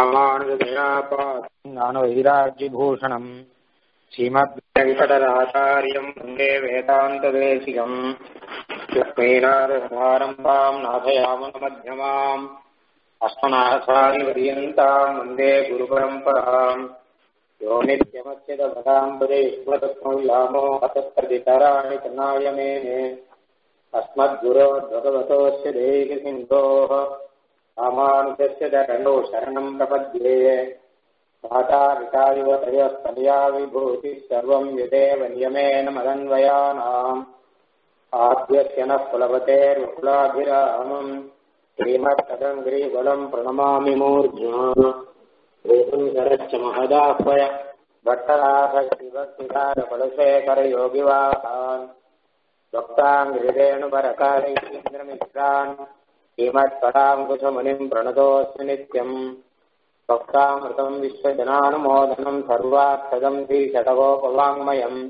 ராமானுஜதயாபாத்ஞானவைராஜ்யभूषणम् श्रीमद्वेङ्कटराचार्यम् वन्दे वेदान्तदेशिकम् लक्ष्मीनाथसमारम्भाम् नाथयामनमध्यमाम् अस्मनाचार्यपर्यन्ताम् वन्दे गुरुपरम्पराम् यो नित्यमच्युतपदाम्बुजे युगतत्मो हतप्रतितराणि तनाय मेने अस्मद्गुरोद्भगवतोऽस्य देहिसिन्धोः रामानुजस्य चरणौ शरणम् प्रपद्ये माता पिता इव तयोस्तनया विभूतिः सर्वम् यदेव नियमेन मदन्वयानाम् आद्यस्य नः कुलपतेर्वकुलाभिरामम् श्रीमत्तदङ्ग्रीबलम् प्रणमामि मूर्ध्ना गोपुङ्करश्च महदाह्वय भट्टराभक्तिभक्तिकारफलशेखरयोगिवाहान् भक्ताङ्गिरेणुपरकारेन्द्रमित्रान् श्रीमत्पराङ्कुशमुनिम् प्रणतोऽस्मि नित्यम् भक्तामृतम् विश्वजनानुमोदनम् सर्वार्थदम् श्रीशतकोपवाङ्मयम्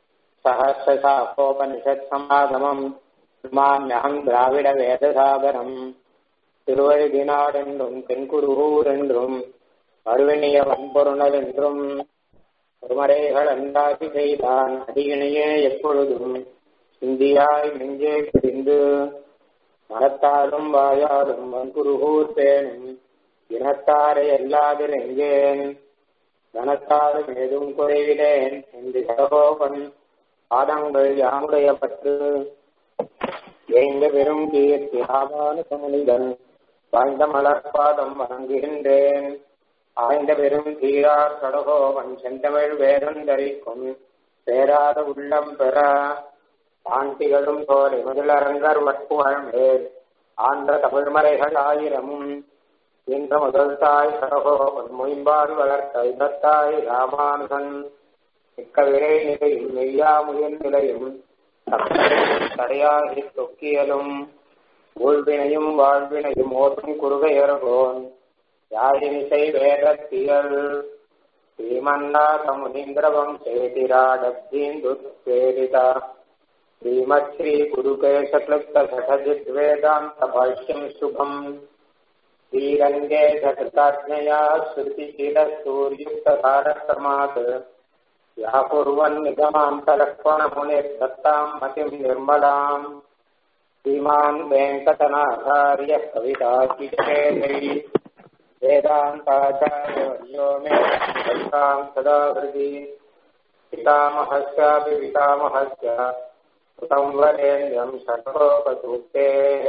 सहस्रशाखोपनिषत्समागमम् மான்யகம் திராவிட வேதசாகரம் திருவழுதினாடென்றும் தென்குருகூர் என்றும் அருவணிய வன்பொருணல் என்றும் ஒருமறைகள் அந்தாசி செய்தான் அடியினையே எப்பொழுதும் இந்தியாய் நெஞ்சே பிரிந்து மனத்தாலும் வாயாலும் வன்குருகூர் பேணும் இனத்தாரை அல்லாது நெஞ்சேன் தனத்தாலும் ஏதும் குறைவிலேன் என்று சடகோபன் பாதங்கள் யாமுடைய பற்று எங்க பெரும் கீர்த்தி ஆபான சமனிதன் வாழ்ந்த மலர்பாதம் வணங்குகின்றேன் ஆய்ந்த பெரும் தீரார் கடகோவன் செந்தமிழ் வேதந்தரிக்கும் பேராத உள்ளம் பெற ஆண்டிகளும் தோலை முதலரங்கர் வட்புகழ் மேல் ஆன்ற தமிழ்மறைகள் ஆயிரமும் என்ற முதல் தாய் கடகோவன் மொயம்பாடு வளர்த்த இதத்தாய் ராமானுகன் மிக்க விரை நிலையும் மெய்யாமுயல் நிலையும் தடையாகி தொக்கியலும் ஊழ்வினையும் வாழ்வினையும் ஓட்டும் குறுகையர்கோன் யாழினிசை வேதத்தியல் ஸ்ரீமன்னாதமுனீந்திரவம் சேதிராடத்தீந்து சேரிதா ஸ்ரீமத் ஸ்ரீ குருகேசக்லுப்த சடஜித் வேதாந்த பாஷ்யம் சுபம் ஸ்ரீரங்கே சகிருதாஜ்ஞயா ஸ்ருதிशील सूर्युक्त भारक्रमात् या कुर्वन्निगमान्तलक्ष्मणमुनिर्दत्ताम् मतिम् निर्मलाम् श्रीमान् वेङ्कटनाचार्यः कविताचिच्छेदै वेदान्ताचार्यवर्यो मे दत्ताम् सदा हृदि पितामहस्यापि पितामहस्य कृतम् वरेण्यम् षट्कोपसूक्तेः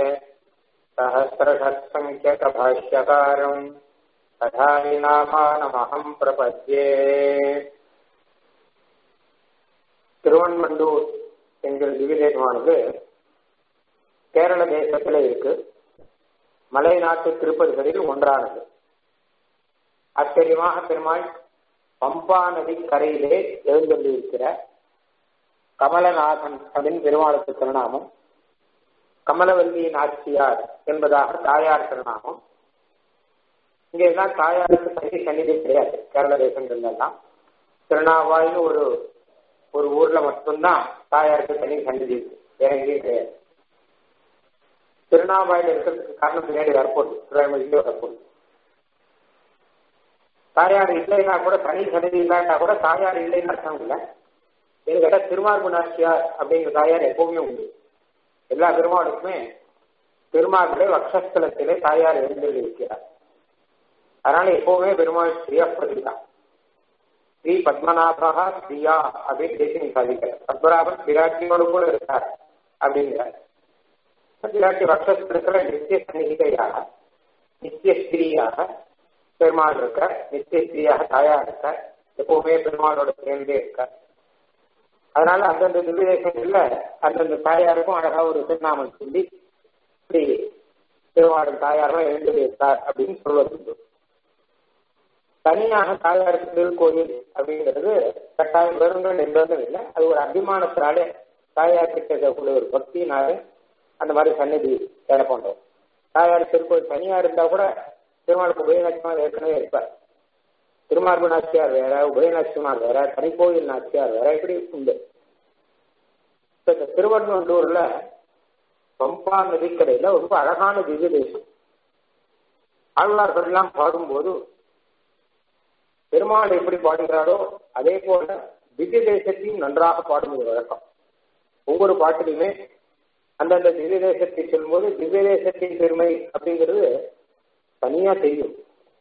सहस्रषट्सङ्ख्यकभाष्यकारम् कथानिनामानमहम् प्रपद्ये திருவன்மண்டூர் என்கிற திவ்யதேசமானது கேரள தேசத்தில் இருக்கு மலை நாட்டு திருப்பதிகளில் ஒன்றானது ஆச்சரியமாக பெருமாள் பம்பா நதி கரையிலே எழுந்தள்ளியிருக்கிற கமலநாதன் அப்படின்னு பெருமாளுக்கு திருநாமம் கமலவல்லி நாச்சியார் என்பதாக தாயார் திருநாமம் இங்கெல்லாம் தாயாருக்கு தனி சன்னிதி கிடையாது கேரள தேசங்கள்ல எல்லாம் திருநாவாய்னு ஒரு ஒரு ஊர்ல மட்டும்தான் தாயாருக்கு தனி சன்னதி இருக்கு வேற எங்கேயும் கிடையாது திருநாவாயில் இருக்கிறதுக்கு காரணம் பின்னாடி வரப்போகுது திருவாய்மொழியிலே வரப்போகுது தாயார் இல்லைன்னா கூட தனி சன்னதி இல்லாட்டா கூட தாயார் இல்லைன்னு அர்த்தம் இல்லை இது கேட்டா திருமார்பு நாச்சியார் அப்படிங்கிற தாயார் எப்பவுமே உண்டு எல்லா பெருமாளுக்குமே பெருமாளுடைய வக்ஷஸ்தலத்திலே தாயார் எழுந்தல் இருக்கிறார் அதனால எப்பவுமே பெருமாள் ஸ்ரீயப்பதி தான் ஸ்ரீ பத்மநாபா ஸ்ரீயா அப்படின்னு தேசியம் சாதிக்கிறார் பத்மநாபன் விராட்டியோடு கூட இருக்கார் அப்படிங்கிறார் விராட்டி வக்ஷஸ்திரத்துல நித்திய சன்னிகிதையாக நித்திய ஸ்திரீயாக பெருமாள் இருக்க நித்திய ஸ்திரீயாக தாயா இருக்க எப்பவுமே பெருமாளோட சேர்ந்தே இருக்க அதனால அந்தந்த திவ்யதேசங்கள்ல அந்தந்த தாயாருக்கும் அழகா ஒரு திருநாமம் சொல்லி இப்படி பெருமாளும் தாயாரும் எழுந்து இருக்கார் அப்படின்னு சொல்வது தனியாக தாயாருக்கு திருக்கோயில் அப்படிங்கிறது கட்டாயம் வருங்கள் என்பதும் இல்லை அது ஒரு அபிமானத்தினாலே தாயார் கிட்ட இருக்கக்கூடிய ஒரு பக்தினாலே அந்த மாதிரி சன்னதி வேலை பண்றோம் தாயார் திருக்கோயில் தனியா இருந்தா கூட திருமாலுக்கு உபயநாச்சிமார் ஏற்கனவே இருப்பார் திருமார்பு நாச்சியார் வேற உபயநாச்சிமார் வேற தனிக்கோயில் நாச்சியார் வேற இப்படி உண்டு இந்த திருவண்ணூர்ல பம்பா நதிக்கரையில ரொம்ப அழகான திவ்ய தேசம் ஆழ்வார்கள் எல்லாம் பாடும்போது பெருமாள் எப்படி பாடுகிறாரோ அதே போல திவ்ய தேசத்தையும் நன்றாக பாடுவது வழக்கம் ஒவ்வொரு பாட்டிலுமே அந்தந்த திவ்ய தேசத்தை சொல்லும்போது திவ்ய தேசத்தின் பெருமை அப்படிங்கிறது தனியா தெரியும்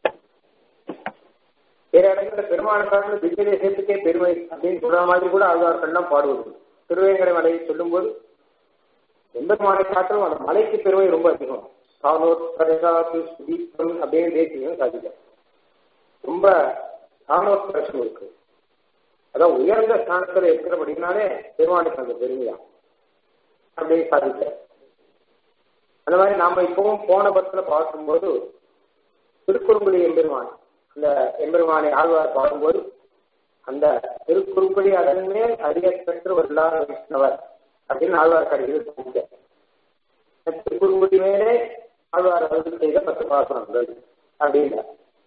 வேற இடங்கள்ல பெருமாளுக்கான திவ்ய தேசத்துக்கே பெருமை அப்படின்னு சொல்ற மாதிரி கூட ஆழ்வார்கள்லாம் பாடுவது திருவேங்கடை மலையை சொல்லும்போது எம்பெருமானை காட்டிலும் அந்த மலைக்கு பெருமை ரொம்ப அதிகம் சானோர் பிரசாத்து சுதீபம் அப்படின்னு தேசியம் சாதிக்க ரொம்ப சானோத்பரசம் இருக்கு அதான் உயர்ந்த ஸ்தானத்துல இருக்கிறபடினாலே பெருமானுக்கு அந்த பெருமையா அப்படின்னு சாதிக்க அந்த மாதிரி நாம இப்பவும் போன படத்துல பார்க்கும்போது திருக்குறுங்குடி எம்பெருமான் அந்த எம்பெருமானை ஆழ்வார் பாடும்போது அந்த திருக்குறுங்குடி அதன் மேல் அதிக பெற்று வல்லார் வைஷ்ணவர் அப்படின்னு ஆழ்வார் கடையில் சொல்லிக்க திருக்குறுங்குடி மேலே ஆழ்வார் அவர்கள் செய்த பத்து பாசனங்கள் அப்படின்னு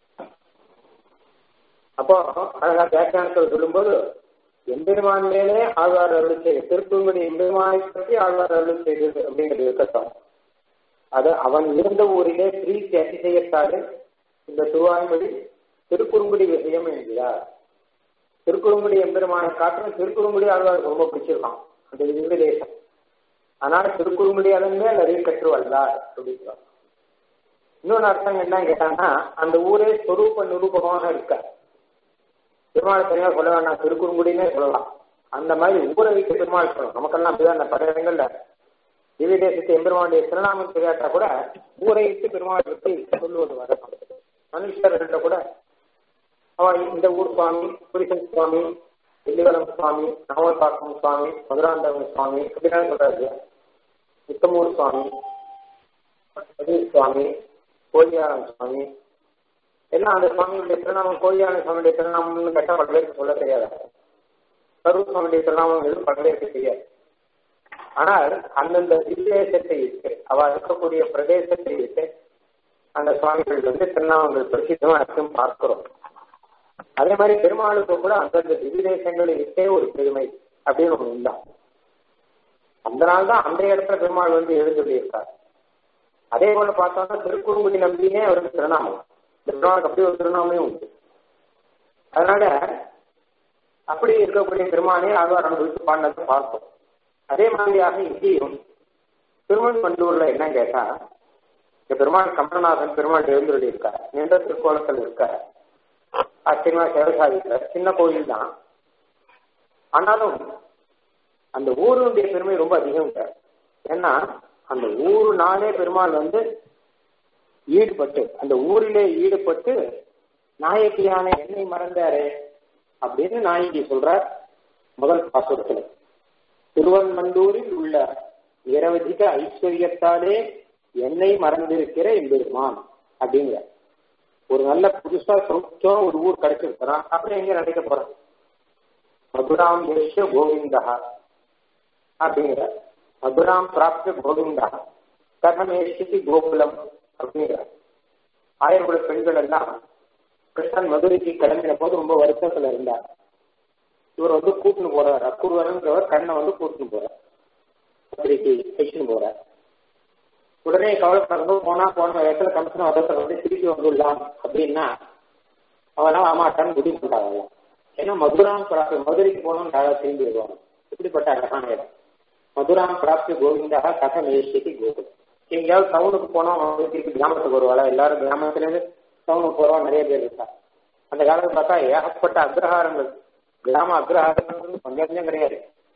அப்போ அழகா வியாக்கியானத்தில் சொல்லும்போது எம்பெருமான் மேலே ஆழ்வார் அருள் செய்து திருக்குறுங்குடி எம்பெருமானை பற்றி ஆழ்வார் அருள் செய்தது அப்படிங்கிறது இருக்கட்டும் அது அவன் இருந்த ஊரிலே பிரீத்தி அதிசயத்தாலே இந்த திருவாய்மொழி திருக்குறுங்குடி விஷயம் என்கிறார் திருக்குறுங்குடி எம்பெருமானை காட்டிலும் திருக்குறுங்குடி ஆழ்வாருக்கு ரொம்ப பிடிச்சிருக்கான் அந்த இந்த தேசம் ஆனால் திருக்குறுங்குடி அதன் மேல் அறிவு கற்று வந்தார் அப்படிங்கிறார் இன்னொன்று அர்த்தம் என்ன கேட்டாங்கன்னா அந்த ஊரே சொரூப நிரூபமாக இருக்க பெருமாள் தனியாக சொல்ல வேண்டாம் திருக்குறுங்குடினே சொல்லலாம் அந்த மாதிரி ஊரை வைத்து பெருமாள் சொல்லணும் நமக்கெல்லாம் அப்படிதான் பல இடங்கள்ல திவ்ய தேசத்து எம்பெருமானுடைய திருநாமம் தெரியாட்டா கூட ஊரை வைத்து பெருமாள் பற்றி சொல்லுவது வழக்கம் மனுஷர்கிட்ட கூட அவன் இந்த ஊர் சுவாமி புரிசன் சுவாமி வெள்ளிவளம் சுவாமி நாவல்பாக்கம் சுவாமி மதுராந்தகம் சுவாமி அப்படிதான் சொல்றாரு உத்தமூர் சுவாமி கதிர் சுவாமி கோழியாரம் சுவாமி எல்லாம் அந்த சுவாமியுடைய திருநாமம் கோழியாரம் சுவாமியுடைய திருநாமம்னு கேட்டா பல பேருக்கு சொல்ல தெரியாது கரூர் சுவாமியுடைய திருநாமம் எதுவும் பல பேருக்கு தெரியாது ஆனால் அந்தந்த விசேஷத்தை இருக்கு அவ இருக்கக்கூடிய பிரதேசத்தை இருக்கு அந்த சுவாமிகள் வந்து திருநாமங்கள் பிரசித்தமா இருக்கும் பார்க்கிறோம் அதே மாதிரி பெருமாளுக்கு கூட அந்தந்த திவிதேசங்களில் இருக்கே ஒரு பெருமை அப்படின்னு ஒண்ணு உண்டாம் அந்த நாள் தான் அந்த இடத்துல பெருமாள் வந்து எழுந்துள்ளி இருக்கார் அதே போல பார்த்தோம்னா திருக்குறுங்குடி நம்பினே அவருக்கு திருநாமம் பெருமாளுக்கு அப்படி ஒரு திருநாமே உண்டு அதனால அப்படி இருக்கக்கூடிய பெருமானே ஆழ்வார் அனுபவித்து பாடினதை பார்ப்போம் அதே மாதிரியாக இங்கேயும் திருமண் பண்டூர்ல என்ன கேட்டா இந்த பெருமாள் கமலநாதன் பெருமாள் எழுந்துள்ளி இருக்கார் நீண்ட திருக்கோலத்தில் இருக்கார் ஆச்சரியமா சேவசாதிக்கிற சின்ன கோயில் தான் ஆனாலும் அந்த ஊருடைய பெருமை ரொம்ப அதிகம் சார் ஏன்னா அந்த ஊரு நாளே பெருமாள் வந்து ஈடுபட்டு அந்த ஊரிலே ஈடுபட்டு நாயகியான என்னை மறந்தாரு அப்படின்னு நாயகி சொல்றார் முதல் பாசுரத்துல திருவன்மண்டூரில் உள்ள நிரவதிக ஐஸ்வர்யத்தாலே என்னை மறந்திருக்கிற எம்பெருமான் அப்படிங்கிற ஒரு நல்ல புதுசா சொந்தம் ஒரு ஊர் கிடைச்சிருக்கிறான் அப்புறம் எங்க நினைக்க போறான் மதுராம் தேச கோவிந்தா அப்படிங்கிற மதுராம் பிராப்த கோவிந்தா கதமேஷிக்கு கோகுலம் அப்படிங்கிற ஆயிரகுல பெண்கள் எல்லாம் கிருஷ்ணன் மதுரைக்கு கிளம்பின போது ரொம்ப வருத்தத்துல இருந்தார் இவர் வந்து கூட்டுன்னு போறார் அக்கூர்வரன்றவர் கண்ணை வந்து கூட்டுன்னு போறார் மதுரைக்கு கழிச்சுன்னு போறார் உடனே கவலைப்படுறது போனா போன இடத்துல கமிஷன் வதத்தில் வந்து திருப்பி வந்துடலாம் அப்படின்னா அவெல்லாம் ஆமாட்டான்னு முடிவு பண்றாங்க ஏன்னா மதுராம் பிராப்தி மதுரைக்கு போனோம் நல்லா திரும்பி வருவாங்க இப்படிப்பட்ட அழகான இடம் மதுராம் பிராப்தி கோவிந்தா கதை நேசிக்கு கோகுலம் எங்கேயாவது டவுனுக்கு போனா அவங்க திருப்பி கிராமத்துக்கு வருவாளா எல்லாரும் கிராமத்துல இருந்து டவுனுக்கு போறவா நிறைய பேர் இருக்கா அந்த காலத்துல பார்த்தா ஏகப்பட்ட அக்ரஹாரங்கள் கிராம அக்ரஹாரங்கள் கொஞ்சம் கிடையாது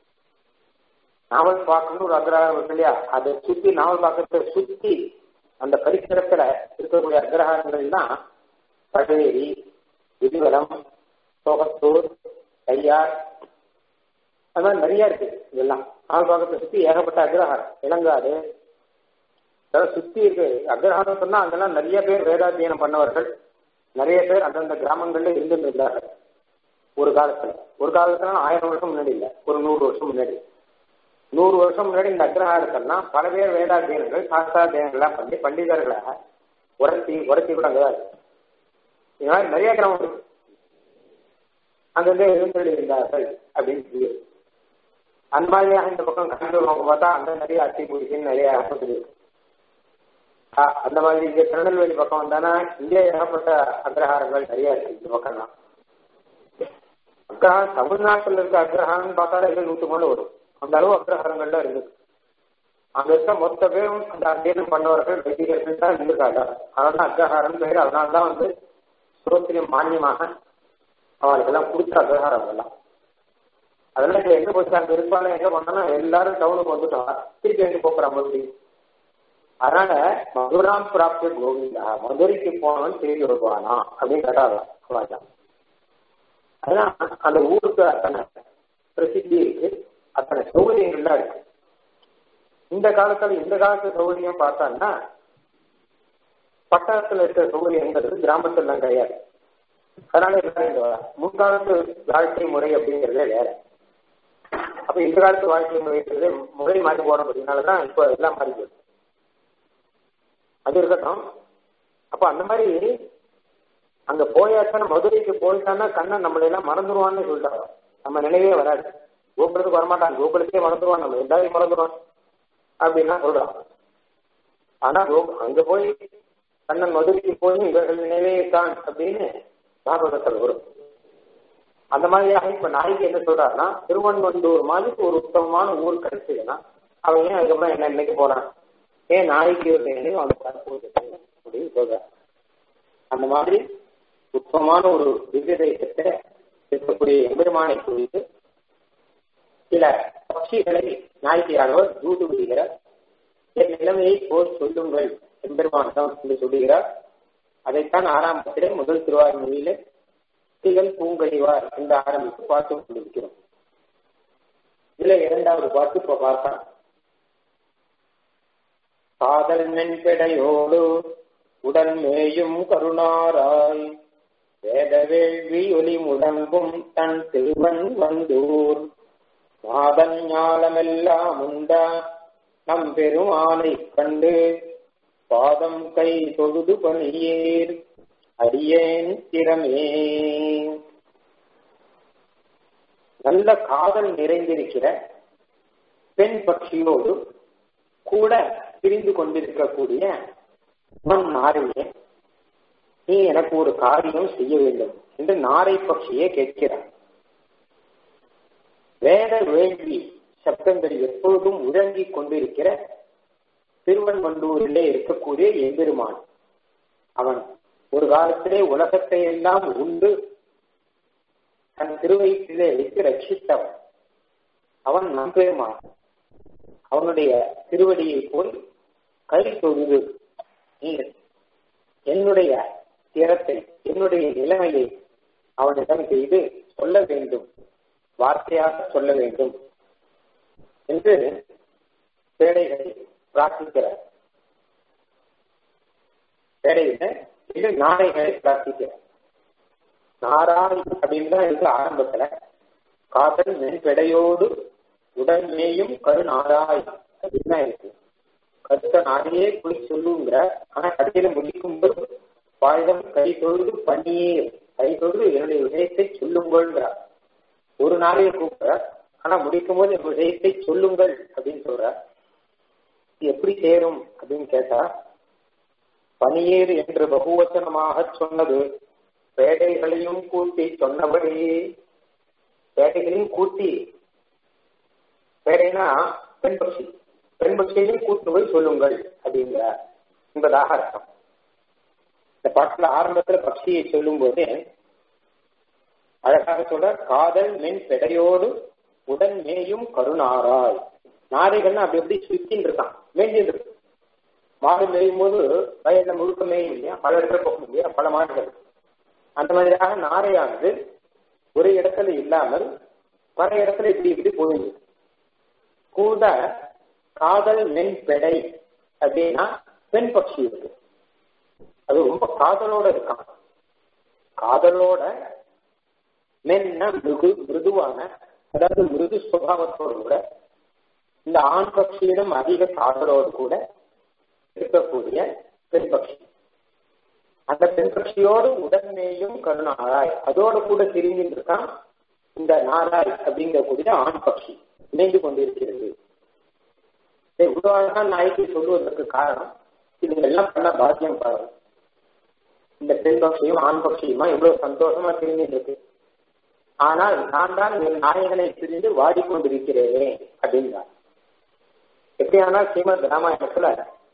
நாவல் பார்க்கணும்னு ஒரு அக்ரஹாரம் இருக்கு இல்லையா அதை சுத்தி நாவல் பார்க்கறத சுத்தி அந்த பரிசரத்துல இருக்கக்கூடிய அக்ரஹாரங்கள் தான் பழவேரி விதிவலம் சோகத்தூர் கையார் அது மாதிரி நிறைய இருக்கு இதெல்லாம் நாவல் பார்க்கறத சுத்தி ஏகப்பட்ட அக்ரஹாரம் இளங்காடு அதெல்லாம் சுத்தி இருக்கு அக்ரஹாரம் சொன்னா அங்கெல்லாம் நிறைய பேர் வேதாத்தியனம் பண்ணவர்கள் நிறைய பேர் அந்தந்த கிராமங்கள்ல இருந்துட்டு இருந்தார்கள் ஒரு காலத்துல ஒரு காலத்துல ஆயிரம் வருஷம் முன்னாடி இல்ல ஒரு நூறு வருஷம் முன்னாடி நூறு வருஷம் முன்னாடி இந்த அக்ரஹாரத்தெல்லாம் பல பேர் வேதாத்தியனங்கள் சாஸ்திராத்தியனங்கள்லாம் பண்ணி பண்டிதர்களாக உரத்தி உரத்தி கூட அங்கதான் இருக்கு இந்த மாதிரி நிறைய கிராமம் இருக்கு அங்கங்க எழுந்தொழி இருந்தார்கள் அப்படின்னு சொல்லி அந்த மாதிரியாக இந்த பக்கம் கடலூர் பக்கம் பார்த்தா அங்க நிறைய அத்தி குடிச்சின்னு நிறைய ஆசை இருக்கு அந்த மாதிரி இங்க திருநெல்வேலி பக்கம் வந்தானா இங்கே ஏகப்பட்ட அக்ரஹாரங்கள் நிறைய இருக்கு இந்த பக்கம்லாம் அக்ரஹா தமிழ்நாட்டில் இருக்க அக்ரஹாரம்னு பார்த்தாலே எல்லாம் நூற்று மேல வரும் அந்த அளவு அக்ரஹாரங்கள்லாம் இருக்குது அங்க இருக்க மொத்த பேரும் அந்த அத்தியனம் பண்ணவர்கள் வைதிகர்கள் தான் இருந்திருக்காங்க அதனால அக்ரஹாரம் பேர் அதனால தான் வந்து சுரோத்திரியம் மானியமாக அவளுக்கெல்லாம் கொடுத்த அக்ரஹாரம் எல்லாம் அதெல்லாம் இப்ப எங்க போச்சு அங்க இருப்பாலும் எங்க பண்ணா எல்லாரும் டவுனுக்கு வந்துட்டோம் திருப்பி எங்க போறாங்க மறுபடியும் அதனால மதுராம் பிராப்தி கோவிந்தா மதுரைக்கு போனவன் திரும்பி வருவானா அப்படின்னு கேட்டாங்க அவ்வளவுதான் அதான் அந்த ஊருக்கு அத்தனை பிரசித்தி இருக்கு அத்தனை சௌகரியங்கள்லாம் இருக்கு இந்த காலத்துல இந்த காலத்து சௌகரியம் பார்த்தான்னா பட்டணத்துல இருக்கிற சௌகரியங்கிறது கிராமத்துல கிடையாது அதனால இந்த முன்காலத்து வாழ்க்கை முறை அப்படிங்கிறதே வேற அப்ப இந்த காலத்து வாழ்க்கை முறைங்கிறது முறை மாறி போனோம் அப்படின்னாலதான் இப்போ எல்லாம் மாறி போகுது அது இருக்கட்டும் அப்ப அந்த மாதிரி அங்க போயாச்சுன்னா மதுரைக்கு போயிட்டான்னா கண்ணன் நம்மளை எல்லாம் மறந்துடுவான்னு சொல்லிட்டாங்க நம்ம நினைவே வராது கோகுலத்துக்கு வரமாட்டான் கோகுலத்தையே மறந்துடுவான் நம்ம எல்லாரையும் மறந்துடுவான் அப்படின்னா சொல்றான் ஆனா அங்க போய் கண்ணன் மதுரைக்கு போய் இவர்கள் நினைவே தான் அப்படின்னு பாகவதத்தில் வரும் அந்த மாதிரியாக இப்ப நாய்க்கு என்ன சொல்றாருன்னா திருவன்வண்டூர் மாதிரி ஒரு உத்தமமான ஊர் கிடைச்சதுன்னா அவன் ஏன் அதுக்கப்புறம் என்ன இன்னைக்கு போறான் ஏன் நாய்க்கு ஒரு நினைவு அவனுக்கு வரப்போகுது அப்படின்னு சொல்றான் அந்த மாதிரி உத்தமமான ஒரு திவ்ய தேசத்தை இருக்கக்கூடிய எம்பெருமானை குறித்து சில பட்சிகளை நாய்க்கியானவர் தூது விடுகிறார் என் நிலைமையை போல் சொல்லுங்கள் எம்பெருமான் தான் என்று சொல்லுகிறார் அதைத்தான் ஆரம்பத்திலே முதல் திருவாரூரில திகழ் பூங்கழிவார் என்று ஆரம்பித்து பார்த்து கொண்டிருக்கிறோம் இதுல இரண்டாவது பாட்டு இப்ப பார்க்கலாம் காதல் மென்பெடையோடு உடன் மேயும் கருணாராய் வேத வேள்வி ஒலி முடங்கும் தன் திருவன் வந்தூர் மாதன் ஞாலமெல்லாம் உண்டா நம் பெருமானை கண்டு பாதம் கை தொழுது பணியேர் அடியேன் திறமே நல்ல காதல் நிறைந்திருக்கிற பெண் பட்சியோடு கூட பிரிந்து கொண்டிருக்கக்கூடிய மண் நாரையே நீ எனக்கு ஒரு காரியம் செய்ய வேண்டும் என்று நாரை பட்சியே கேட்கிறார் வேத வேள்வி சப்தங்கள் எப்பொழுதும் முழங்கிக் கொண்டிருக்கிற திருவன்வண்டூரிலே இருக்கக்கூடிய எம்பெருமான் அவன் ஒரு காலத்திலே உலகத்தை எல்லாம் உண்டு தன் திருவயிற்றிலே வைத்து ரட்சித்தவன் அவன் நம்பெருமான் அவனுடைய திருவடியை போய் கை தொழுது நீ என்னுடைய திறத்தை என்னுடைய நிலைமையை அவனிடம் செய்து சொல்ல வேண்டும் வார்த்தையாக சொல்ல வேண்டும் என்று பேடைகளை பிரார்த்திக்கிறார் பேடையில இது நாரைகளை பிரார்த்திக்கிறார் நாராய் அப்படின்னு தான் இருக்கு ஆரம்பத்துல காதல் மென்பெடையோடு உடல் மேயும் கருநாராய் அப்படின்னு தான் இருக்கு கருத்த நாரையே போய் சொல்லுங்கிற ஆனா கடையில முடிக்கும்போது பாயுதம் கை தொழுது பண்ணியே கை தொழுது என்னுடைய விஷயத்தை சொல்லுங்கள்ங்கிறார் ஒரு நாளையை கூப்பிடுற ஆனா முடிக்கும் போது என் விஷயத்தை சொல்லுங்கள் அப்படின்னு சொல்ற எப்படி சேரும் அப்படின்னு கேட்டா பனியேறு என்று பகுவச்சனமாக சொன்னது பேடைகளையும் கூட்டி சொன்னபடி பேடைகளையும் கூட்டி பேடைனா பெண் பட்சி பெண் பட்சியையும் கூட்டு போய் சொல்லுங்கள் அப்படிங்கிறார் என்பதாக அர்த்தம் இந்த பாட்டுல ஆரம்பத்துல பக்தியை சொல்லும் போதே அழகாக சொல்ற காதல் மென் பெடையோடு உடன் மேயும் கருணாராய் நாரைகள்னா அப்படி எப்படி சுத்தின்னு இருக்கான் மேய்ஞ்சிட்டு இருக்கு மாடு மேயும் போது வயல்ல முழுக்க மேயும் இல்லையா பல இடத்துல போக இல்லையா பல மாடுகள் அந்த மாதிரியாக நாரையானது ஒரு இடத்துல இல்லாமல் பல இடத்துல இப்படி இப்படி போகுது கூட காதல் மென் பெடை அப்படின்னா பெண் பட்சி இருக்கு அது ரொம்ப காதலோட இருக்கான் காதலோட மென்ன மிருது மிருதுவான அதாவது மிருது சுபாவத்தோடு கூட இந்த ஆண் பட்சியிடம் அதிக காதலோடு கூட இருக்கக்கூடிய பெண் பட்சி அந்த பெண் பட்சியோடு உடன்மேயும் கருணாராய் அதோடு கூட திரும்பிட்டு இருக்கான் இந்த நாராய் அப்படிங்கக்கூடிய ஆண் பட்சி இணைந்து கொண்டிருக்கிறது இவ்வளவு அழகா நாய்க்கு சொல்லுவதற்கு காரணம் இது எல்லாம் பண்ண பாக்கியம் பாருங்க இந்த பெண் பட்சியும் ஆண் பட்சியுமா எவ்வளவு சந்தோஷமா திரும்பிட்டு இருக்கு ஆனால் நான் தான் என் நாயகனை பிரிந்து வாடிக்கொண்டிருக்கிறேன் அப்படின்றார் எப்படியானால் ஸ்ரீமத் ராமாயணத்துல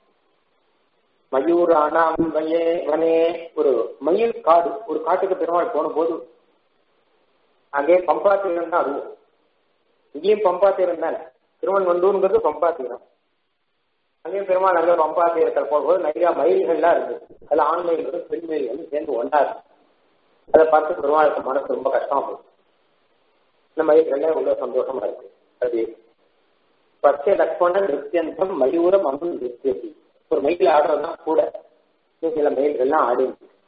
மயூரானாம் வயே வனே ஒரு மயில் காடு ஒரு காட்டுக்கு பெருமாள் போன போது அங்கே பம்பா தீரம் தான் அதுவும் இங்கேயும் பம்பா தீரம் தானே திருவன்வண்டூருங்கிறது பம்பா தீரம் அங்கேயும் பெருமாள் அங்கே பம்பா தீரத்தில் போகும்போது நிறைய மயில்கள்லாம் இருந்தது அதுல ஆண் மயில்களும் பெண் மயில்களும் சேர்ந்து ஒன்றா இருக்கு அதை பார்த்து பெருமாளுக்கு மனசு ரொம்ப கஷ்டமா போகுது இந்த மயில்கள்லாம் உள்ள சந்தோஷமா இருக்கு அது பச்சை லக்ஷ்மணன் நித்தியந்தம் மயூரம் அம்பு நித்தியதி ஒரு மயில் ஆடுறதுனா கூட சில மயில்கள்லாம் ஆடி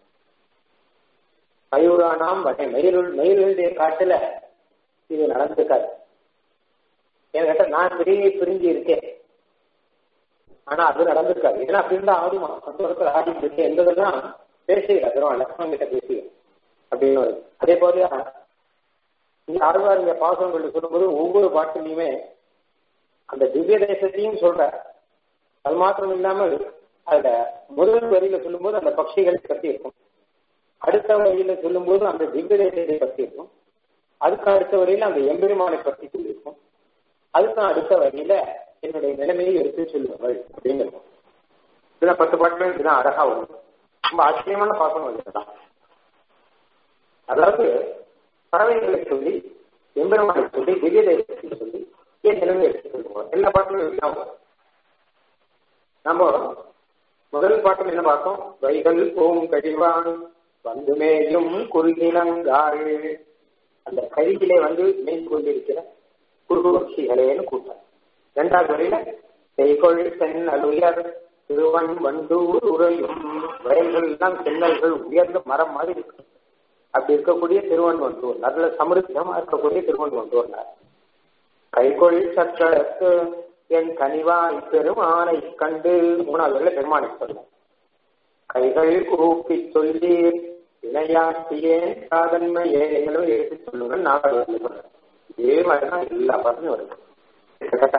மயூரானாம் வகை மயிலுள் மயில்களுடைய காட்டுல இது நடந்துக்காது என்கிட்ட நான் பிரிஞ்சு பிரிஞ்சு இருக்கேன் ஆனா அது நடந்திருக்காது ஏன்னா அப்படி இருந்தா ஆடுமா சந்தோஷத்துல ஆடிட்டு இருக்கேன் என்பதெல்லாம் பேசுகிறேன் பெருமாள் லக்ஷ்மணன் கிட்ட பேசுகிறேன் அப்படின்னு வருது அதே போல இங்க ஆழ்வாருங்க பாசங்கள் சொல்லும்போது ஒவ்வொரு பாட்டிலையுமே அந்த திவ்ய தேசத்தையும் சொல்ற அது மாத்திரம் இல்லாமல் அதுல முதல் வரியில சொல்லும்போது அந்த பட்சிகளை பத்தி இருக்கும் அடுத்த வரியில சொல்லும்போது அந்த திவ்ய தேசத்தை பத்தி இருக்கும் அதுக்கு அடுத்த வரையில அந்த எம்பெருமானை பற்றி சொல்லியிருக்கும் அதுக்கு அடுத்த வரியில என்னுடைய நிலைமையை எடுத்து சொல்லுவார்கள் அப்படின்னு இருக்கும் இதுல பத்து பாட்டுல இதுதான் அழகா வரும் ரொம்ப ஆச்சரியமான பாசம் அதுதான் அதாவது பறவைகளை சொல்லி எம்பெருமானை சொல்லி திவ்ய தேசத்தை சொல்லி ஏன் நிலைமை எடுத்து சொல்லுவோம் எல்லா பாட்டுகளும் இதுதான் வரும் நம்ம முதல் பாட்டில் என்ன பார்த்தோம் வைகள் போம் கழிவான் வந்து மேயும் குறுகினங்காள் அந்த கருகிலே வந்து மேல் கொண்டிருக்கிற குருகுபக்ஷிகளேன்னு கூட்டம் இரண்டாவது வரையில செய்கொள் சென் அலுயர் திருவன் வண்டூர் உரையும் வயல்கள் எல்லாம் சென்னல்கள் உயர்ந்த மரம் மாதிரி இருக்கு அப்படி இருக்கக்கூடிய திருவன் வண்டூர் நல்ல சமிருத்தமா இருக்கக்கூடிய திருவன் வண்டூர்னார் கைகொள் சக்கரத்து என் கனிவாய் பெருமானை கண்டு மூணாவது வரையில பெருமானை சொல்ல கைகள் கூப்பி சொல்லி இணையாட்டியே சாதன்மையே எடுத்து சொல்லுங்கள் நாங்கள் சொல்றேன் இதே மாதிரிதான் எல்லா பாட்டுமே வருது கிட்டத்தட்ட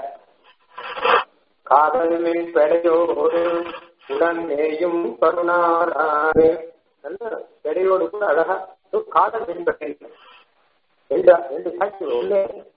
காதல் மின் பெடையோடு உடன் நேயும் கருணாராறு நல்ல பெடையோடு கூட அழகா காதல் மின் பெடை ரெண்டு ரெண்டு சாட்சி ஒண்ணு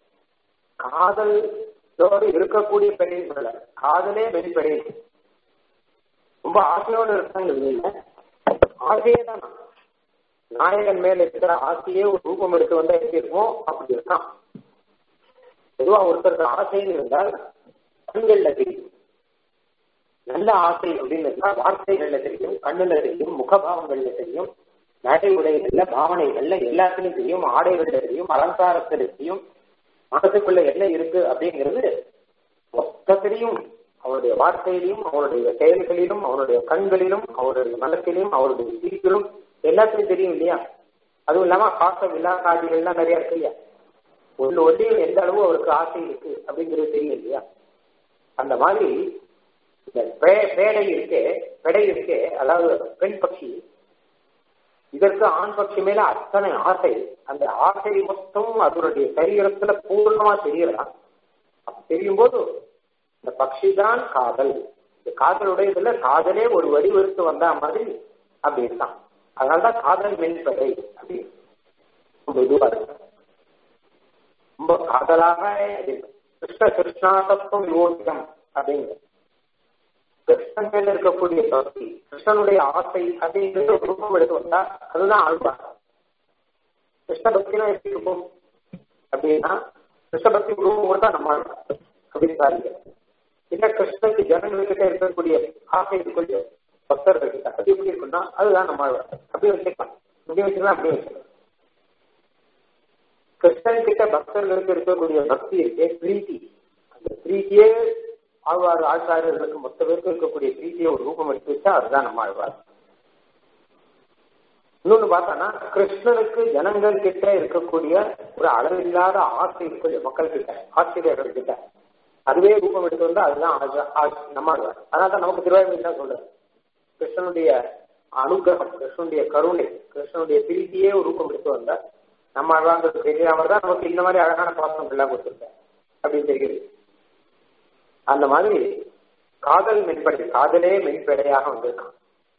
காதலோடு இருக்கக்கூடிய பெண் சொல்லல காதலே வெளிப்படை ரொம்ப ஆசையோடு இருக்காங்க இல்லைங்க ஆசையே தான் நாயகன் மேல இருக்கிற ஆசையே ஒரு ரூபம் எடுத்து வந்தா எப்படி இருக்குமோ அப்படி இருக்கான் பொதுவா ஒருத்தருக்கு ஆசைன்னு இருந்தால் கண்கள்ல தெரியும் நல்ல ஆசை அப்படின்னு இருந்தா வார்த்தைகள்ல தெரியும் கண்ணுல தெரியும் முகபாவங்கள்ல தெரியும் நடை உடைகள்ல பாவனைகள்ல எல்லாத்துலயும் தெரியும் ஆடைகள்ல தெரியும் அலங்காரத்துல தெரியும் மனசுக்குள்ள என்ன இருக்கு அப்படிங்கிறது மொத்தத்திலையும் அவருடைய வார்த்தையிலும் அவருடைய செயல்களிலும் அவருடைய கண்களிலும் அவருடைய மனத்திலும் அவருடைய சிரிப்பிலும் எல்லாத்துலையும் தெரியும் இல்லையா அதுவும் இல்லாம பாச விழா காட்சிகள்லாம் நிறைய இருக்கு இல்லையா ஒன்று ஒன்றியும் எந்த அளவு அவருக்கு ஆசை இருக்கு அப்படிங்கிறது தெரியும் இல்லையா அந்த மாதிரி இந்த பேடை இருக்கே பெடை இருக்கே அதாவது பெண் பட்சி இதற்கு ஆண் பட்சி மேல அத்தனை ஆசை அந்த ஆசை மொத்தம் அதனுடைய சரீரத்துல பூர்ணமா தெரியலாம் தெரியும் போது இந்த பக்ஷி தான் காதல் இந்த காதலுடைய இதுல காதலே ஒரு வடிவெடுத்து வந்தா மாதிரி அப்படி இருக்கான் அதனாலதான் காதல் மென்பதை அப்படி ரொம்ப இதுவா இருக்கு ரொம்ப காதலாக கிருஷ்ண கிருஷ்ணாதத்துவம் யோகியம் அப்படிங்கிறது கிருஷ்ணன் மேல இருக்கக்கூடிய பக்தி கிருஷ்ணனுடைய ஆசை அப்படிங்கிறது ஒரு ரூபம் எடுத்து வந்தா அதுதான் ஆழ்வார் கிருஷ்ண பக்தினா எப்படி இருக்கும் அப்படின்னா கிருஷ்ண பக்தி ரூபம் கொடுத்தா நம்ம அப்படின்னு பாருங்க இல்ல கிருஷ்ணனுக்கு ஜனங்கள்கிட்ட இருக்கக்கூடிய ஆசை இருக்கக்கூடிய பக்தர்கள் கிட்ட அது எப்படி இருக்குன்னா அதுதான் நம்ம அப்படியே வச்சுக்கலாம் இப்படி வச்சுக்கலாம் அப்படியே வச்சுக்கலாம் கிருஷ்ணன் கிட்ட பக்தர்களுக்கு இருக்கக்கூடிய பக்தி இருக்கே பிரீத்தி அந்த பிரீத்தியே ஆழ்வார் ஆச்சாரியர்களுக்கு மொத்த பேருக்கு இருக்கக்கூடிய பிரீத்தியை ஒரு ரூபம் எடுத்து வச்சா அதுதான் நம்ம ஆழ்வார் இன்னொன்னு பார்த்தோம்னா கிருஷ்ணனுக்கு ஜனங்கள் கிட்ட இருக்கக்கூடிய ஒரு அளவில்லாத ஆசை இருக்கக்கூடிய மக்கள் கிட்ட ஆசிரியர்கள் கிட்ட அதுவே ரூபம் எடுத்து வந்தா அதுதான் நம்ம ஆழ்வார் அதனால தான் நமக்கு திருவாயூர் தான் சொல்றேன் கிருஷ்ணனுடைய அனுகிரகம் கிருஷ்ணனுடைய கருணை கிருஷ்ணனுடைய பிரீத்தியே ஒரு ரூபம் எடுத்து வந்தா நம்ம அழகாங்கிறது தெரியாம தான் நமக்கு இந்த மாதிரி அழகான பாசனம் எல்லாம் கொடுத்துருக்கேன் அப்படின்னு தெரியுது அந்த மாதிரி காதல் மென்படை காதலே மென்படையாக வந்திருக்கான்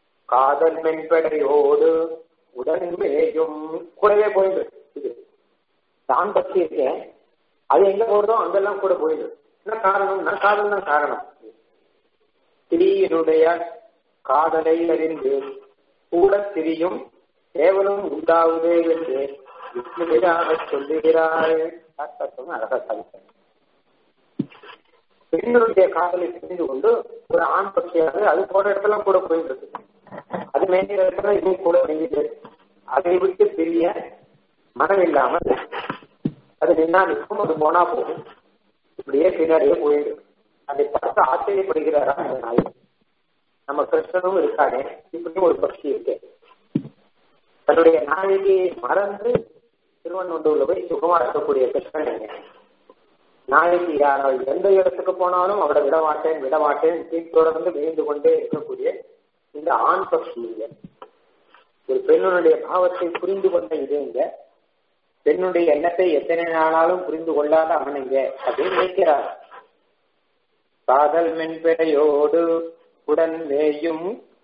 காதல் மென்படையோடு உடன் மேயும் கூடவே போயிடு இது தான் பக்தி இருக்கேன் அது எங்க போறதோ அங்கெல்லாம் கூட போயிடும் என்ன காரணம் நான் காதல் தான் காரணம் திரியினுடைய காதலை அறிந்து கூட திரியும் கேவலம் உண்டாவுதே என்று விஷ்ணுவிடாக சொல்லுகிறாள் தத்துவம் அழகா சாதித்தார் பெண்களுடைய காதலை தெரிந்து கொண்டு ஒரு ஆண் பட்சியாக அது போற இடத்துல கூட போயிட்டு அது மேய்கிற இடத்துல இதுவும் கூட மேய்கிட்டு அதை விட்டு பிரிய மனம் இல்லாமல் அது நின்னா நிற்கும் அது போனா போகும் இப்படியே பின்னாடியே போயிடும் அதை பார்த்து ஆச்சரியப்படுகிறாரா அந்த நாய் நம்ம கிருஷ்ணனும் இருக்கானே இப்படி ஒரு பக்தி இருக்கு தன்னுடைய நாயகி மறந்து திருவண்ணூர்ல போய் சுகமா இருக்கக்கூடிய கிருஷ்ணன் நாயகி யாரால் எந்த இடத்துக்கு போனாலும் அவரை விட மாட்டேன் விட மாட்டேன் தொடர்ந்து விழுந்து கொண்டே இருக்கக்கூடிய இந்த ஆண் பக்தி இல்லை ஒரு பெண்ணுடைய பாவத்தை புரிந்து கொண்ட இது இங்க பெண்ணுடைய எண்ணத்தை எத்தனை நாளாலும் புரிந்து கொள்ளாத அவனுங்க அப்படின்னு நினைக்கிறார் காதல் மென்பெடையோடு உடன் மேயும்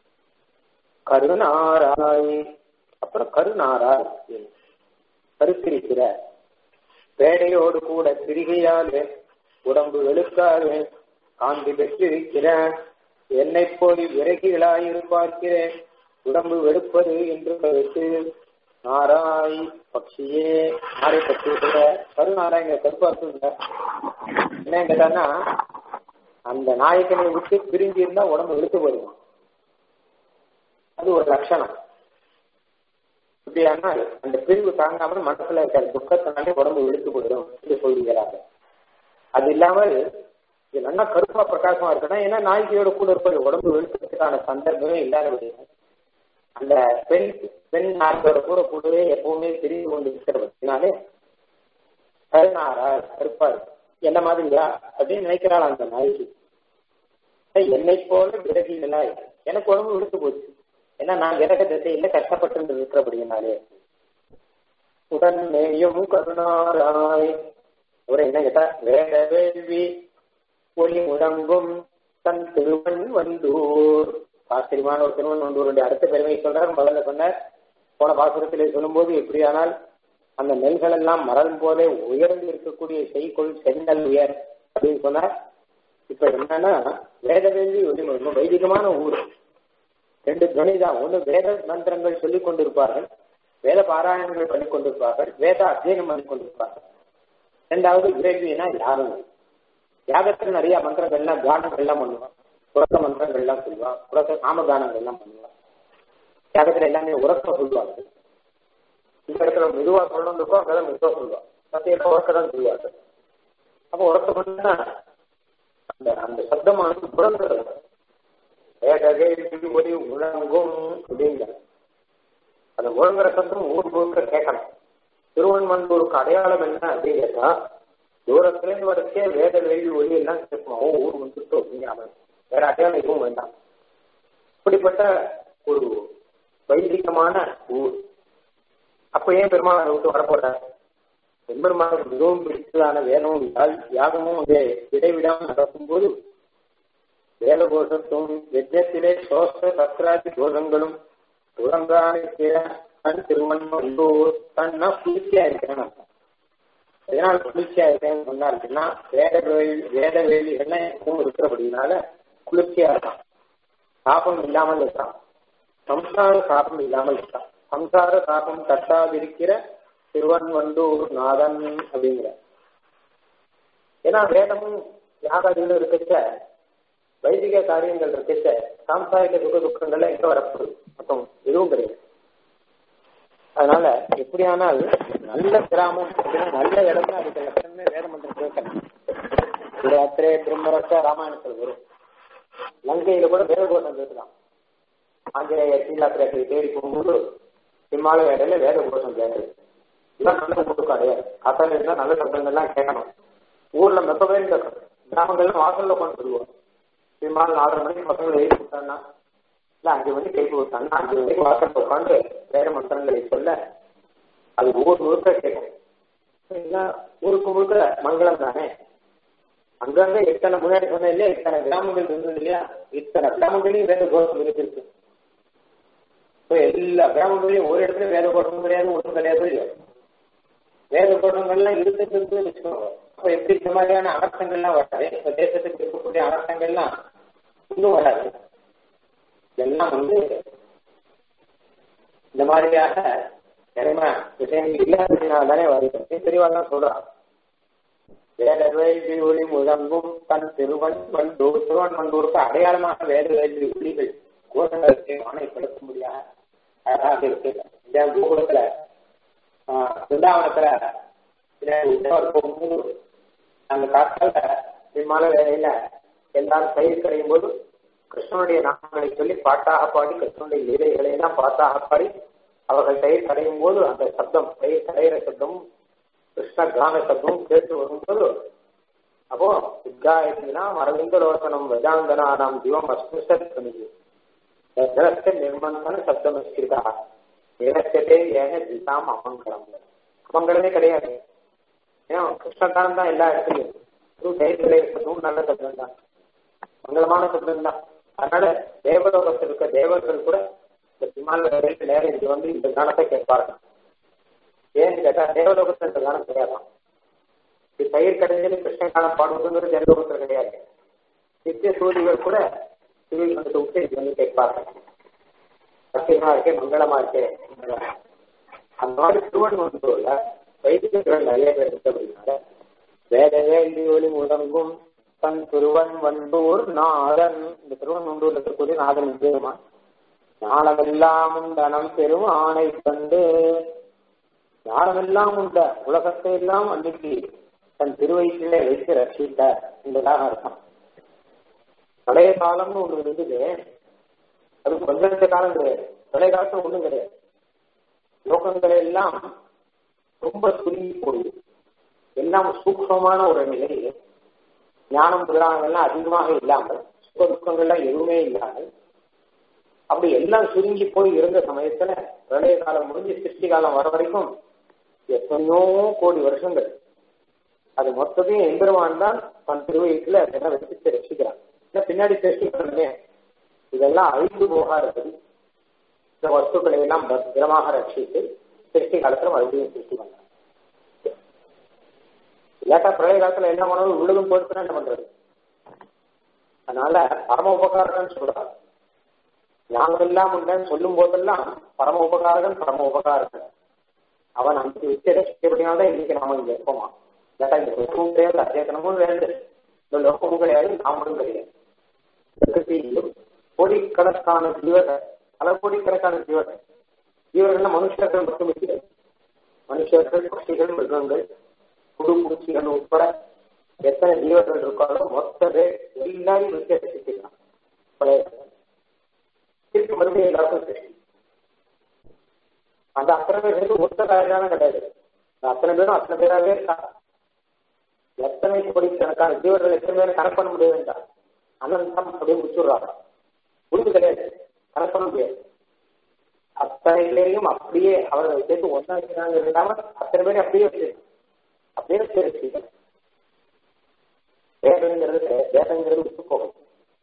கருணாராய் அப்புறம் கருணாராய் கருத்திருக்கிற பேடையோடு கூட திரிகையாலே உடம்பு வெளுக்காது காந்தி பெற்றிருக்கிற என்னை போய் விறகிகளாயிருப்பார்க்கிறேன் உடம்பு வெளுப்பது என்று கருத்து நாராய் பக்ஷியே நாரை பக்ஷி கருநாராயங்க கருப்பாக்கு என்ன கேட்டான்னா அந்த நாயக்கனை விட்டு பிரிஞ்சு இருந்தா உடம்பு வெளுத்து போயிடுவான் அது ஒரு லட்சணம் இப்படியானால் அந்த பிரிவு தாங்காமல் மனசுல இருக்கிற துக்கத்தினாலே உடம்பு வெளுத்து போயிடும் என்று சொல்கிறாங்க அது இல்லாமல் இது நல்லா கருப்பா பிரகாசமா இருக்குன்னா ஏன்னா நாய்க்கையோட கூட இருப்பது உடம்பு வெளுக்கிறதுக்கான சந்தர்ப்பமே இல்லாத அந்த பெண் பெண் நாய்களோட கூட கூடவே எப்பவுமே தெரிந்து கொண்டு இருக்கிறதுனாலே கருணாரா கருப்பா இருக்கு என்ன மாதிரியா அப்படின்னு நினைக்கிறாள் அந்த நாய்க்கு என்னை போல விலகினாய் எனக்கு உடம்பு விழுத்து போச்சு ஏன்னா நான் விலக திசையில கஷ்டப்பட்டு இருக்கிறபடினாலே உடன் மேயும் கருணாராய் ஒரு என்ன கேட்டா வேத வேள்வி ஒளி முழங்கும் தன் திருவன் வந்தூர் ஆச்சரியமான ஒரு திருவன் வந்தூருடைய அடுத்த பெருமை சொல்றார் முதல்ல சொன்னார் போன பாசுரத்திலே சொல்லும்போது எப்படியானால் அந்த நெல்கள் எல்லாம் மரம் போல உயர்ந்து இருக்கக்கூடிய செய்கொள் செங்கல் உயர் அப்படின்னு சொன்னார் இப்ப என்னன்னா வேத வேள்வி ஒளி வைதிகமான ஊர் ரெண்டு துணை தான் ஒண்ணு வேத மந்திரங்கள் சொல்லிக் கொண்டிருப்பார்கள் வேத பாராயணங்கள் பண்ணி கொண்டிருப்பார்கள் வேத அத்தியனம் பண்ணி கொண்டிருப்பார்கள் ரெண்டாவது வேள்வினா யாகம் யாகத்துல நிறைய மந்திரங்கள்லாம் கானங்கள்லாம் பண்ணுவான் புறக்க மந்திரங்கள்லாம் சொல்லுவான் புறக்க நாமகானங்கள்லாம் பண்ணுவான் யாகத்துல எல்லாமே உறக்க சொல்லுவாங்க இந்த இடத்துல மெதுவா சொல்லணும்னுக்கோ அங்கதான் மெதுவா சொல்லுவான் சத்தியம் உறக்க தான் சொல்லுவாங்க அப்போ உறக்க பண்ணா அந்த அந்த சப்தமானது புறங்கிறது ஒளி உழங்கும் அப்படிங்கிற அந்த முழங்குற சத்தம் ஊர் முழுக்க கேட்கணும் திருவன்மண்டூருக்கு அடையாளம் என்ன அப்படின்னு கேட்டா தூரத்துலேருந்து வரச்சே வேத வேள்வி ஒளி எல்லாம் கேட்கும் அவன் ஊர் வந்துட்டு அப்படிங்கிற வேற அடையாளம் எதுவும் வேண்டாம் இப்படிப்பட்ட ஒரு வைதிகமான ஊர் அப்ப ஏன் பெருமாள் விட்டு வரப்போற பெருமாளுக்கு மிகவும் பிடித்ததான வேதமும் என்றால் யாகமும் அங்கே இடைவிடாமல் நடக்கும்போது வேதகோஷத்தும் யஜ்யத்திலே சோஸ்த சத்ராதி தோஷங்களும் துறங்கான திருமண் தன்னா குளிர்ச்சியா இருக்கிறேன் எதனால் குளிர்ச்சியா இருக்கேன்னு சொன்னாருன்னா வேத வேலி வேத வேலிகள்லாம் எப்பவும் இருக்கிறபடினால குளிர்ச்சியா இருக்கான் சாபம் இல்லாமல் இருக்கான் சம்சார சாபம் இல்லாமல் இருக்கான் சம்சார சாபம் தட்டாதிருக்கிற திருவன்வண்டூர் நாதன் அப்படிங்கிற ஏன்னா வேதமும் யாகாதிகளும் இருக்கச்ச வைதிக காரியங்கள் இருக்கச்ச சாம்சாரிக சுக துக்கங்கள்ல எங்க வரப்போகுது மொத்தம் எதுவும் கிடையாது அதனால எப்படியானால் நல்ல கிராமம் அப்படின்னா நல்ல இடம்னா அதுக்கு லட்சணமே வேத மந்திரம் கேட்கணும் ராத்திரே பிரம்மரச ராமாயணத்தில் வரும் லங்கையில கூட வேதகோஷம் கேட்கலாம் ஆஞ்சநேய சீலாத்திரை தேடி போகும்போது இம்மாலய இடையில வேத கோஷம் கேட்குது இதெல்லாம் நல்ல உங்களுக்கு கிடையாது கத்தனை இருந்தா நல்ல சப்தங்கள்லாம் கேட்கணும் ஊர்ல மெப்ப பேரும் கேட்கணும் கிராமங்கள்ல வாசல்ல கொண்டு வருவோம் பெரும்பாலும் நாலரை மணிக்கு பசங்களை எழுதி விட்டாங்கன்னா இல்ல அஞ்சு மணிக்கு எழுதி விட்டாங்கன்னா அஞ்சு மணிக்கு வாசல்ல உட்காந்து வேற மந்திரங்களை சொல்ல அது ஊர் முழுக்க கேட்கும் ஊருக்கு முழுக்க மங்களம் தானே அங்கங்க எத்தனை முன்னாடி சொன்ன இல்லையா இத்தனை கிராமங்கள் இருந்தது இல்லையா இத்தனை கிராமங்களையும் வேத கோஷம் இருக்கு எல்லா கிராமங்களையும் ஒரு இடத்துல வேத கோஷம் கிடையாது ஒன்றும் கிடையாது இல்லையா வேத தோஷங்கள்லாம் இருந்துட்டு வச்சுக்கோங்க அப்ப எப்படி இந்த மாதிரியான அனர்த்தங்கள்லாம் வராது இந்த தேசத்துக்கு இருக்கக்கூடிய அனர்த்தங்கள்லாம் இன்னும் வராது இதெல்லாம் வந்து இந்த மாதிரியாக நிறைய விஷயங்கள் இல்லாததுனால தானே வருது தெளிவாக சொல்றான் வேத வேள்வி ஒளி முழங்கும் தன் திருவன் வண்டூர் திருவன் வண்டூருக்கு அடையாளமாக வேத வேள்வி ஒளிகள் கோஷங்களுக்கு ஆணைப்படுத்த முடியாத அழகாக இருக்கு இந்த கோகுலத்துல பிருந்தாவனத்துல போகும்போது அந்த காத்தால விமான வேலையில எல்லாரும் பயிர் கரையும் போது கிருஷ்ணனுடைய நாமங்களை சொல்லி பாட்டாக பாடி கிருஷ்ணனுடைய லீலைகளை எல்லாம் பாட்டாக பாடி அவர்கள் பயிர் கடையும் போது அந்த சப்தம் பயிர் கடையிற சப்தமும் கிருஷ்ண கான சப்தமும் கேட்டு வரும்போது அப்போ உத்காயத்தினா அரவிந்தலோசனம் வேதாந்தனானாம் ஜீவம் அஸ்மிருஷத் பண்ணிது ஜலஸ்ய நிர்மந்தன சப்தமஸ்கிருதா நிரஸ்யத்தே ஏன ஜிதாம் அமங்கலம் அமங்கலமே கிடையாது ஏன்னா கிருஷ்ணகானம் தான் எல்லா இடத்துலையும் இதுவும் தைரியத்திலே இருக்கட்டும் நல்ல சப்தம் தான் மங்களமான சப்தம் தான் அதனால தேவலோகத்தில் இருக்க தேவர்கள் கூட இந்த விமான நேரம் இது வந்து இந்த காலத்தை கேட்பார்கள் ஏன்னு கேட்டா தேவலோகத்தில் இந்த காலம் கிடையாதான் இது பயிர் கடைஞ்சல் கிருஷ்ண காலம் பாடுவதுங்கிறது தேவலோகத்தில் கிடையாது நித்திய சூரியர்கள் கூட திருவிழா விட்டு இது வந்து கேட்பார்கள் சத்தியமா இருக்கே மங்களமா இருக்கே அந்த மாதிரி திருவண்ணூர்ல வைத்தியர்கள் நிறைய பேர் இருக்கு அப்படின்னால வேத வேள்வி ஒளி முழங்கும் தன் திருவன் வண்டூர் நாதன் இந்த திருவண்ணூர்ல இருக்கக்கூடிய நாதன் விஜயமா ஞானமெல்லாம் தனம் பெரும் ஆணை கண்டு ஞானமெல்லாம் உண்ட உலகத்தை எல்லாம் அன்னைக்கு தன் திருவயிற்றிலே வைத்து ரசித்தார் என்பதாக அர்த்தம் பழைய காலம்னு ஒண்ணு இருந்தது அது கொஞ்ச நெஞ்ச காலம் கிடையாது பழைய காலத்துல ஒண்ணும் கிடையாது லோகங்களை எல்லாம் ரொம்ப சுருங்கி போய் எல்லாம் சூக்ஷமான ஒரு நிலை ஞானம் முதலானதெல்லாம் அதிகமாக இல்லாமல் சுக துக்கங்கள்லாம் எதுவுமே இல்லாமல் அப்படி எல்லாம் சுருங்கி போய் இருந்த சமயத்துல பிரளய காலம் முடிஞ்சு சிருஷ்டி காலம் வர வரைக்கும் எத்தனையோ கோடி வருஷங்கள் அது மொத்தத்தையும் எம்பெருமான் தான் தன் திருவயிற்றுல அதெல்லாம் வச்சு ரசிக்கிறான் பின்னாடி சிருஷ்டி பண்ணவே இதெல்லாம் அழிந்து போகாதபடி இந்த வஸ்துக்களை எல்லாம் பத்திரமாக ரட்சித்து சிருஷ்டி காலத்துல மறுபடியும் சிருஷ்டி பண்ணாங்க இல்லாட்டா பிரளய காலத்துல என்ன பண்ணணும் உள்ளதும் போயிடுச்சுன்னா என்ன பண்றது அதனால பரம உபகாரம்னு சொல்றாங்க ஞானம் எல்லாம் உண்டுன்னு சொல்லும் போதெல்லாம் பரம உபகாரகன் பரம உபகாரகன் அவன் அந்த வித்தியை ரசிக்கப்படினால்தான் இன்னைக்கு நாம இங்க இருக்கோமா இல்லாட்டா இந்த லோகமும் கிடையாது அச்சேதனமும் வேண்டு இந்த லோகமும் கிடையாது நாமளும் கிடையாது பிரகிருதியிலும் கோடிக்கணக்கான ஜீவர்கள் பல கோடிக்கணக்கான ஜீவர்கள் ஜீவர்கள் மனுஷர்கள் மட்டும் இருக்கிறது மனுஷர்கள் பட்சிகள் மிருகங்கள் குடும்பூச்சிகள் உட்பட எத்தனை ஜீவர்கள் இருக்காரோ மொத்த பேர் எல்லாரையும் வச்சு ரசிக்கலாம் பழைய திருப்பி மறுபடியும் எல்லாருக்கும் சிருஷ்டி அந்த அத்தனை பேருக்கு ஒத்த காரணம் கிடையாது அத்தனை பேரும் அத்தனை பேராகவே இருக்காங்க எத்தனை கோடி கணக்கான ஜீவர்கள் எத்தனை பேரும் கணக்கு பண்ண முடியாது அனந்தம் அப்படியே முடிச்சுடுறாங்க முடிவு கிடையாது கணக்கு பண்ண முடியாது அத்தனை பேரையும் அப்படியே அவர்கள் சேர்த்து ஒன்றா இருக்கிறாங்க இல்லாம அத்தனை பேரும் அப்படியே வச்சு அப்படியே வச்சு வேதங்கிறது வேதங்கிறது விட்டு போகும்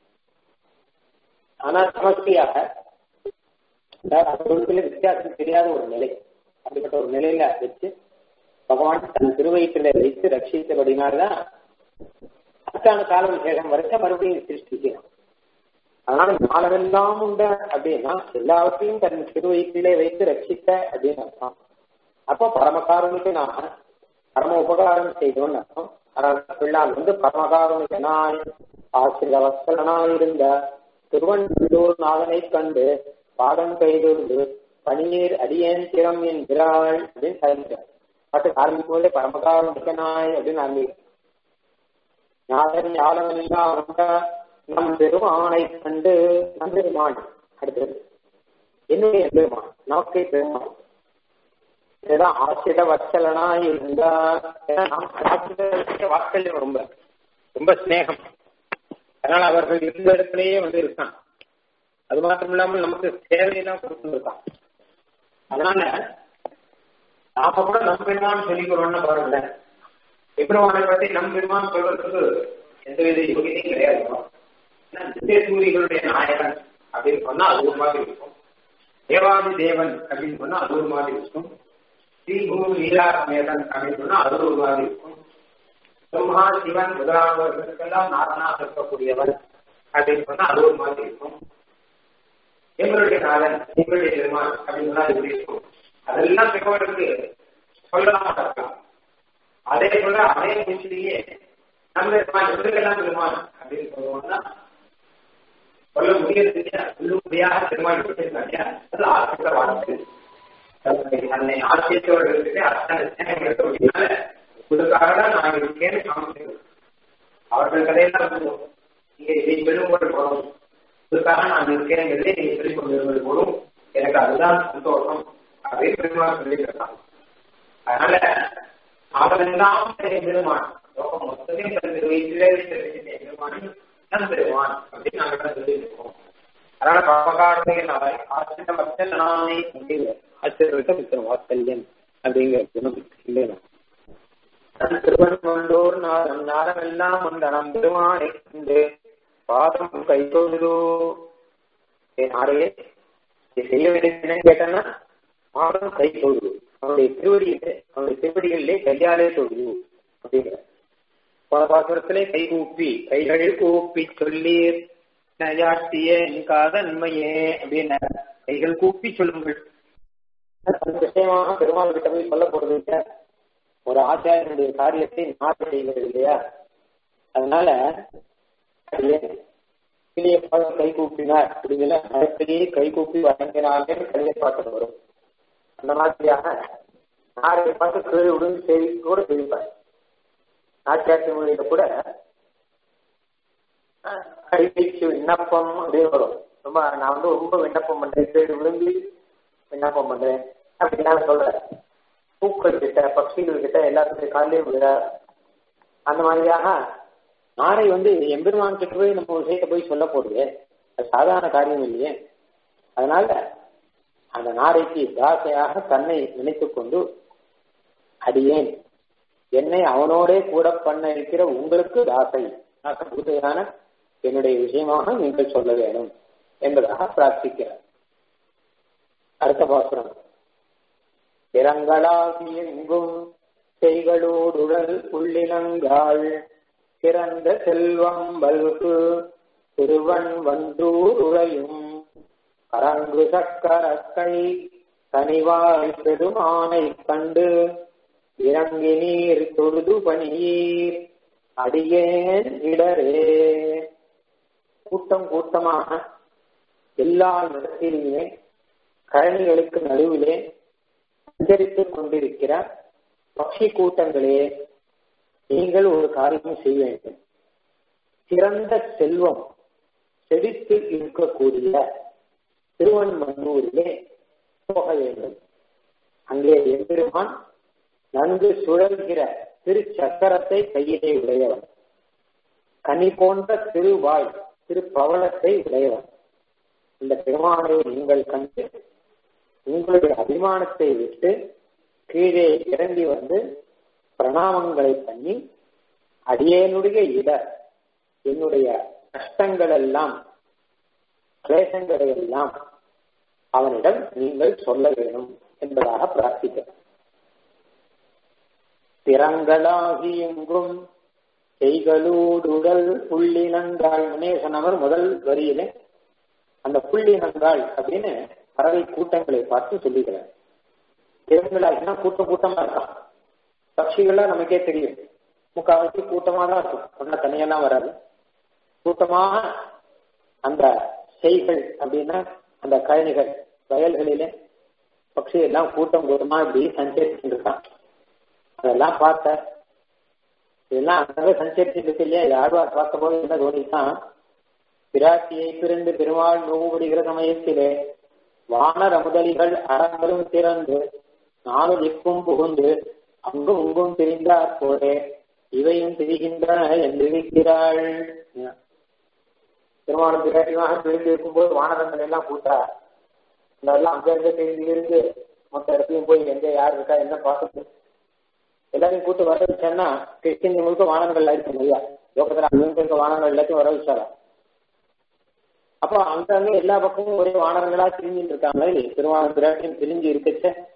ஆனா சமஸ்தியாக பொருட்களில் வித்தியாசம் தெரியாத ஒரு நிலை அப்படிப்பட்ட ஒரு நிலையில வச்சு பகவான் தன் திருவயிற்றில வைத்து ரட்சித்தபடினால்தான் அதுக்கான கால விசேஷம் வரைக்கும் மறுபடியும் சிருஷ்டிக்கணும் அதனால ஞானமெல்லாம் உண்ட அப்படின்னா எல்லாவற்றையும் தன் திருவயிற்றிலே வைத்து ரட்சித்த அப்படின்னு அர்த்தம் அப்போ பரமகாரணிகனாக பரம உபகாரம் செய்தோன்னு அர்த்தம் அதனால பிள்ளால் வந்து பரமகாரணிகனாய் ஆசிரியவசலனாய் இருந்த திருவண்ணூர் நாதனை கண்டு பாடம் பெய்தொரு பணியீர் அடியேன் திறம் என்கிறாள் அப்படின்னு சாதிக்கிறார் பாட்டு ஆரம்பிக்கும் போதே பரமகாரணிகனாய் அப்படின்னு ஆரம்பிக்கிறார் நாதன் ஞானமெல்லாம் நம் பெருமானை கண்டு நம்பெருமான் அடுத்தது என்னுடைய பெருமான் நமக்கே பெருமான் இதுதான் ஆசிரித வச்சலனா இருந்தா வாத்சல்யம் ரொம்ப ரொம்ப ஸ்நேகம் அதனால அவர்கள் இருந்த இடத்திலேயே வந்து இருக்கான் அது மாத்திரம் இல்லாமல் நமக்கு சேவையெல்லாம் கொடுத்துருக்கான் அதனால நாம கூட நம் பெருமான் சொல்லிக்கிறோம்னு பாருங்களேன் எப்ரவானை பத்தி நம் பெருமான் சொல்றதுக்கு எந்தவித யோகியத்தையும் கிடையாது சூரிகளுடைய நாயகன் அப்படின்னு சொன்னா அது ஒரு மாதிரி இருக்கும் தேவாதி தேவன் அப்படின்னு சொன்னா அது ஒரு மாதிரி இருக்கும் ஸ்ரீபூமி லீலா சமேதன் அப்படின்னு சொன்னா அது ஒரு மாதிரி இருக்கும் பிரம்மா சிவன் முதலானவர்களுக்கெல்லாம் நாதனாக இருக்கக்கூடியவன் அப்படின்னு சொன்னா அது ஒரு மாதிரி இருக்கும் எங்களுடைய நாதன் எங்களுடைய பெருமான் அப்படின்னு சொன்னா எப்படி இருக்கும் அதெல்லாம் பெற்றவர்களுக்கு சொல்லலாமா இருக்கலாம் அதே போல அதே மூச்சிலேயே நம்ம பெருமான் எங்களுக்கெல்லாம் பெருமான் அப்படின்னு சொல்லுவோம்னா சொல்ல முடியறது சொல்லும்படியாக பெருமாள் வச்சிருக்காங்க அது ஆசிரியர் வாழ்க்கை தன்னை ஆசிரியத்தவர்களுக்கு அத்தனை ஸ்நேகம் இருக்கிறதுனால உங்களுக்காக தான் நான் இருக்கேன்னு காமிச்சேன் அவர்கள் கதையெல்லாம் சொல்லுவோம் நீங்க இதை பெருங்கொண்டு போகணும் இதுக்காக நான் இருக்கேங்கிறதே நீங்க சொல்லிக் கொண்டிருந்தது போதும் எனக்கு அதுதான் சந்தோஷம் அப்படின்னு பெருமாள் சொல்லியிருக்காங்க அதனால அவரெல்லாம் பெருமான் லோகம் மொத்தமே தனது வயிற்றிலே பெருமான் தான் பெருமான் அப்படின்னு நாங்கள் சொல்லியிருக்கோம் அதனால பாபகாரணையின் ஆசிரிய வச்சனானை ஆசிரியர்கிட்ட மித்திரம் வாத்சல்யன் அப்படிங்கிற குணம் இல்லையா திருவண்ணூர் நாதம் நாதமெல்லாம் அந்த நம் பெருமானை கண்டு பாதம் கை தொழுதோ நாரையே செய்ய வேண்டியது கேட்டேன்னா பாதம் கை தொழுது அவனுடைய திருவடியிலே அவனுடைய திருவடிகளிலே கையாலே தொழுது அப்படிங்கிற பல பாசுரத்திலே கை கூப்பி கைகள் கூப்பி சொல்லீர் நயாட்டிய காதன்மையே அப்படின்னு கைகள் கூப்பி சொல்லுங்கள் விஷயமாக பெருமாள் கிட்ட போய் சொல்ல போறது இல்ல ஒரு ஆச்சாரியனுடைய காரியத்தை மாற்ற செய்கிறது இல்லையா அதனால கை கூப்பினார் அப்படிங்கிற மரத்திலேயே கை கூப்பி வழங்கினாலே கல்வியை பார்க்க வரும் அந்த மாதிரியாக நாரை பார்த்து கீழே விழுந்து செய்தி கூட செய்வார் நாட்டியாட்சி மொழியில கூட கைப்பயிற்சி விண்ணப்பம் அப்படின்னு வரும் ரொம்ப நான் வந்து ரொம்ப விண்ணப்பம் பண்றேன் கீழே விழுந்து விண்ணப்பம் பண்றேன் அப்படின்னு சொல்றேன் பூக்கள் கிட்ட பட்சிகள் கிட்ட எல்லாத்துக்கும் காலையும் விழுற அந்த மாதிரியாக நாரை வந்து எம்பெருமான் கிட்ட போய் நம்ம விஷயத்த போய் சொல்ல போடுது அது சாதாரண காரியம் இல்லையே அதனால அந்த நாரைக்கு தாசையாக தன்னை நினைத்துக் கொண்டு அடியேன் என்னை அவனோடே கூட பண்ண இருக்கிற உங்களுக்கு தாசை பூதையான என்னுடைய விஷயமாக நீங்கள் சொல்ல வேண்டும் என்பதாக பிரார்த்திக்கிறார் அடுத்த பாசுரம் திறங்களாகி எங்கும் செய்களோடுடல் உள்ளினங்காள் பிறந்த செல்வம் வல்கு திருவன் வந்தூர் உழையும் கரங்கு சக்கரக்கை தனிவாய் பெருமானை கண்டு இறங்கி நீர் தொழுது பணியீர் அடியேன் இடரே கூட்டம் கூட்டமாக எல்லா இடத்திலுமே கழனிகளுக்கு நடுவிலே சஞ்சரித்துக் கொண்டிருக்கிற பக்ஷி கூட்டங்களே நீங்கள் ஒரு காரியம் செய்ய வேண்டும் சிறந்த செல்வம் செழித்து இருக்கக்கூடிய திருவன்மன்னூரிலே போக வேண்டும் அங்கே எம்பெருமான் நன்கு சுழல்கிற திருச்சக்கரத்தை கையிலே உடையவன் கனி போன்ற திருவாய் திருப்பவளத்தை உடையவன் இந்த பெருமானை நீங்கள் கண்டு உங்களுடைய அபிமானத்தை விட்டு கீழே இறங்கி வந்து பிரணாமங்களை பண்ணி அடியேனுடைய இட என்னுடைய கஷ்டங்கள் எல்லாம் கிளேசங்களை எல்லாம் அவனிடம் நீங்கள் சொல்ல வேணும் என்பதாக பிரார்த்திக்கிறேன் திறங்களாகி எங்கும் செய்களூடுடல் புள்ளினங்கால் முனேசன் அவர் முதல் வரியிலே அந்த புள்ளினங்கால் அப்படின்னு பறவை கூட்டங்களை பார்த்து சொல்லுகிறார் திறங்களாகினா கூட்டம் கூட்டமா இருக்கான் பட்சிகள்லாம் நமக்கே தெரியும் முக்காவாசி கூட்டமா தான் இருக்கும் ஒன்னா தனியெல்லாம் வராது கூட்டமாக அந்த செய்கள் அப்படின்னா அந்த கழனிகள் வயல்களிலே பட்சி எல்லாம் கூட்டம் கூட்டமா இப்படி சஞ்சரிச்சுட்டு இருக்கான் அதெல்லாம் பார்த்த இதெல்லாம் அங்கங்க சஞ்சரிச்சுட்டு இருக்கு இல்லையா யாழ்வார் பார்த்த போது என்ன தோணித்தான் பிராட்டியை பிறந்து பெருமாள் நோவுபடுகிற சமயத்திலே வானர் அமுதலிகள் அறங்களும் திறந்து நாலு திக்கும் புகுந்து அங்கும் இங்கும் பிரிந்தார் போலே இவையும் பிரிகின்றன என்று இருக்கிறாள் திருமணம் பிராட்டியாக பிரிந்து இருக்கும்போது வானரங்கள் எல்லாம் கூட்டா எல்லாம் அங்க எங்க பிரிந்து இருந்து மொத்த இடத்துலயும் போய் எங்க யார் இருக்கா என்ன பார்த்து எல்லாரையும் கூட்டு வர வச்சேன்னா கிறிஸ்டின் முழுக்க வானங்கள் ஆயிடுச்சு இல்லையா லோகத்துல அங்க இருக்க வானங்கள் எல்லாத்தையும் வர வச்சாரா அப்போ அங்கங்க எல்லா பக்கமும் ஒரே வானங்களா பிரிஞ்சுட்டு இருக்காங்க திருவான பிராட்டியும் பிரிஞ்சு இருக்கச்ச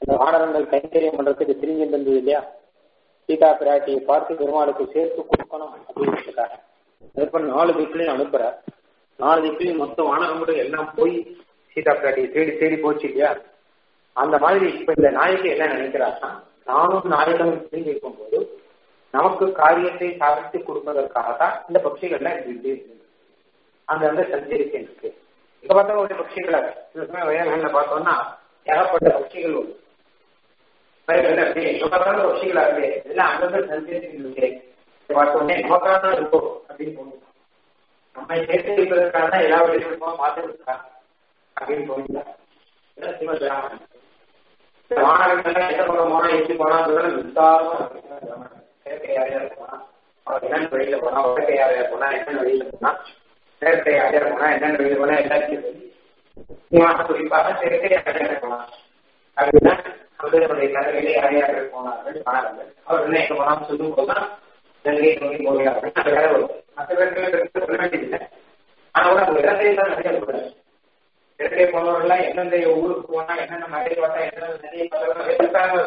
அந்த வானரங்கள் கைங்கரியம் பண்றதுக்கு திரிஞ்சிட்டு இருந்தது இல்லையா சீதா பிராட்டியை பார்த்து பெருமாளுக்கு சேர்த்து கொடுக்கணும் அப்படின்றதுக்காக அதுக்கப்புறம் நாலு திக்குலையும் அனுப்புற நாலு திக்குலையும் மொத்த வானரங்களும் எல்லாம் போய் சீதா பிராட்டியை தேடி தேடி போச்சு இல்லையா அந்த மாதிரி இப்ப இந்த நாயகி என்ன நினைக்கிறான்னா நானும் நாயகம் திரும்பி இருக்கும்போது நமக்கு காரியத்தை சாதித்து கொடுப்பதற்காக தான் இந்த பட்சிகள்லாம் இப்படி அந்த வந்து சஞ்சரிக்க இருக்கு இப்ப பார்த்தா ஒரு பட்சிகள் சில சமயம் வயல்கள்ல பார்த்தோம்னா ஏகப்பட்ட பட்சிகள் உண்டு வயல்கள் அப்படியே இப்ப பார்த்தாலும் பட்சிகள் அப்படியே எல்லாம் அங்கங்க சஞ்சரிச்சு பார்த்தோன்னே நமக்காக இருக்கும் அப்படின்னு தோணும் நம்ம சேர்த்து இருப்பதற்காக தான் எல்லா வழிகளுக்கும் பார்த்துருக்கா அப்படின்னு தோணுதா சிவபிராமன் மாணவர்கள் எந்த பக்கம் போனா எப்படி போனா விசாரமா செயற்கை யாரையா போனா அவர் என்னென்ன வழியில போனா உடற்கை யாரையா போனா என்னென்ன வழியில போனா செயற்கை யாரையா போனா என்னென்ன வழியில போனா எல்லாத்தையும் குறிப்பாக செயற்கை யாரையா போனா அப்படின்னா அவர்களுடைய கதைகளை யாரையாக போனார்கள் மாணவர்கள் அவர் என்ன எங்க போனாலும் சொல்லும் போதுதான் கங்கை நோக்கி போகிறார்கள் அது வேற வரும் மற்ற பேருக்கு சொல்ல வேண்டியதில்லை ஆனா கூட அவங்க இடத்தையும் தான் நிறைய கூடாது இடத்தை போனவர்கள்லாம் எந்தெந்த ஊருக்கு போனா என்னென்ன மழை பார்த்தா என்னென்ன நிறைய பார்த்தா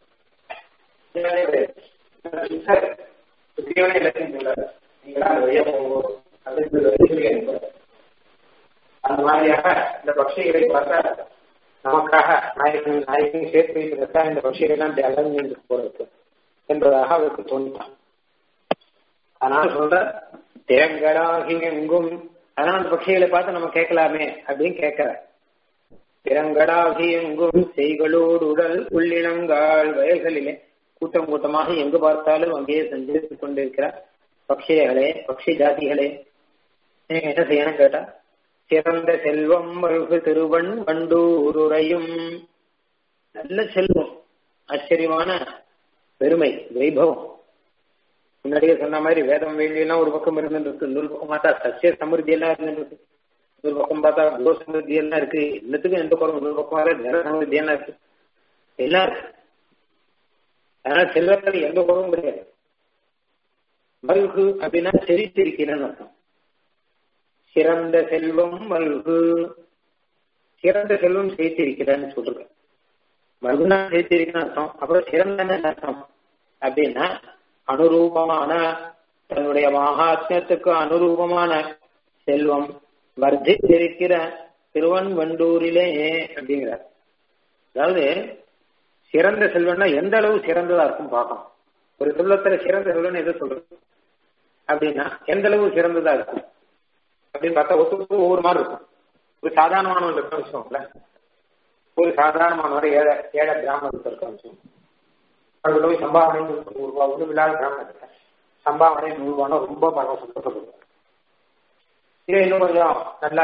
சுத்தியோட எல்லாத்தையும் சொல்றாரு நீங்களா வெளியே போவோம் அப்படின்னு அந்த மாதிரியாக இந்த பட்சிகளை பார்த்தா நமக்காக நாயகன் நாயகன் சேர்த்து வைத்திருக்கா இந்த பட்சிகள்லாம் இப்படி அலர்ந்து போறது என்பதாக அவருக்கு தோன்றான் அதனால சொல்ற திறங்களாகி எங்கும் அதனால அந்த பட்சிகளை பார்த்து நம்ம கேட்கலாமே அப்படின்னு கேட்கிற திறங்கடாகி எங்கும் செய்களோடு உடல் உள்ளினங்கால் வயல்களிலே கூட்டம் கூட்டமாக எங்கு பார்த்தாலும் அங்கேயே சஞ்சரித்துக் கொண்டிருக்கிற பக்ஷிகளே பக்ஷி ஜாதிகளே நீங்க என்ன செய்யணும் கேட்டா சிறந்த செல்வம் மருகு திருவன் வண்டூருரையும் நல்ல செல்வம் ஆச்சரியமான பெருமை வைபவம் முன்னாடியே சொன்ன மாதிரி வேதம் வேண்டியெல்லாம் ஒரு பக்கம் இருந்துருக்கு இன்னொரு பக்கம் பார்த்தா சசிய சமிருத்தி எல்லாம் இருந்துருக்கு இன்னொரு பக்கம் பார்த்தா கோ சமிருத்தி எல்லாம் இருக்கு எல்லாத்துக்கும் எந்த பக்கம் இன்னொரு பக்கம் வர ஜன சமிருத்தி எல்லாம் இருக்கு எல்லாம் இருக்கு அதனால செல்வத்தில் எந்த குறவும் கிடையாது மல்கு அப்படின்னா செழித்திருக்கிறேன்னு அர்த்தம் சிறந்த செல்வம் மல்கு சிறந்த செல்வம் சேர்த்திருக்கிறேன்னு சொல்றேன் மல்குனா சேர்த்திருக்கிறேன்னு அர்த்தம் அப்புறம் சிறந்தன்னு அர்த்தம் அப்படின்னா அனுரூபமான தன்னுடைய மகாத்மியத்துக்கு அனுரூபமான செல்வம் வர்த்தித்திருக்கிற திருவன்வண்டூரிலே அப்படிங்கிறார் அதாவது சிறந்த செல்வம்னா எந்த அளவு சிறந்ததா இருக்கும் பார்க்கணும் ஒரு செல்வத்துல சிறந்த செல்வம் எது சொல்றது அப்படின்னா எந்த அளவு சிறந்ததா இருக்கும் அப்படின்னு பார்த்தா ஒத்துக்கு ஒவ்வொரு மாதிரி இருக்கும் ஒரு சாதாரணமானவன் இருக்க வச்சுக்கோங்கள ஒரு சாதாரணமானவர் ஏழை ஏழை கிராமத்தில் இருக்க வச்சுக்கோங்க அவர்கள் போய் சம்பாவனை நூறு ரூபா ஒன்றும் இல்லாத கிராமத்தில் சம்பாவனை நூறு ரூபானா ரொம்ப பரவ சந்தோஷப்படுவார் இதே இன்னும் கொஞ்சம் நல்ல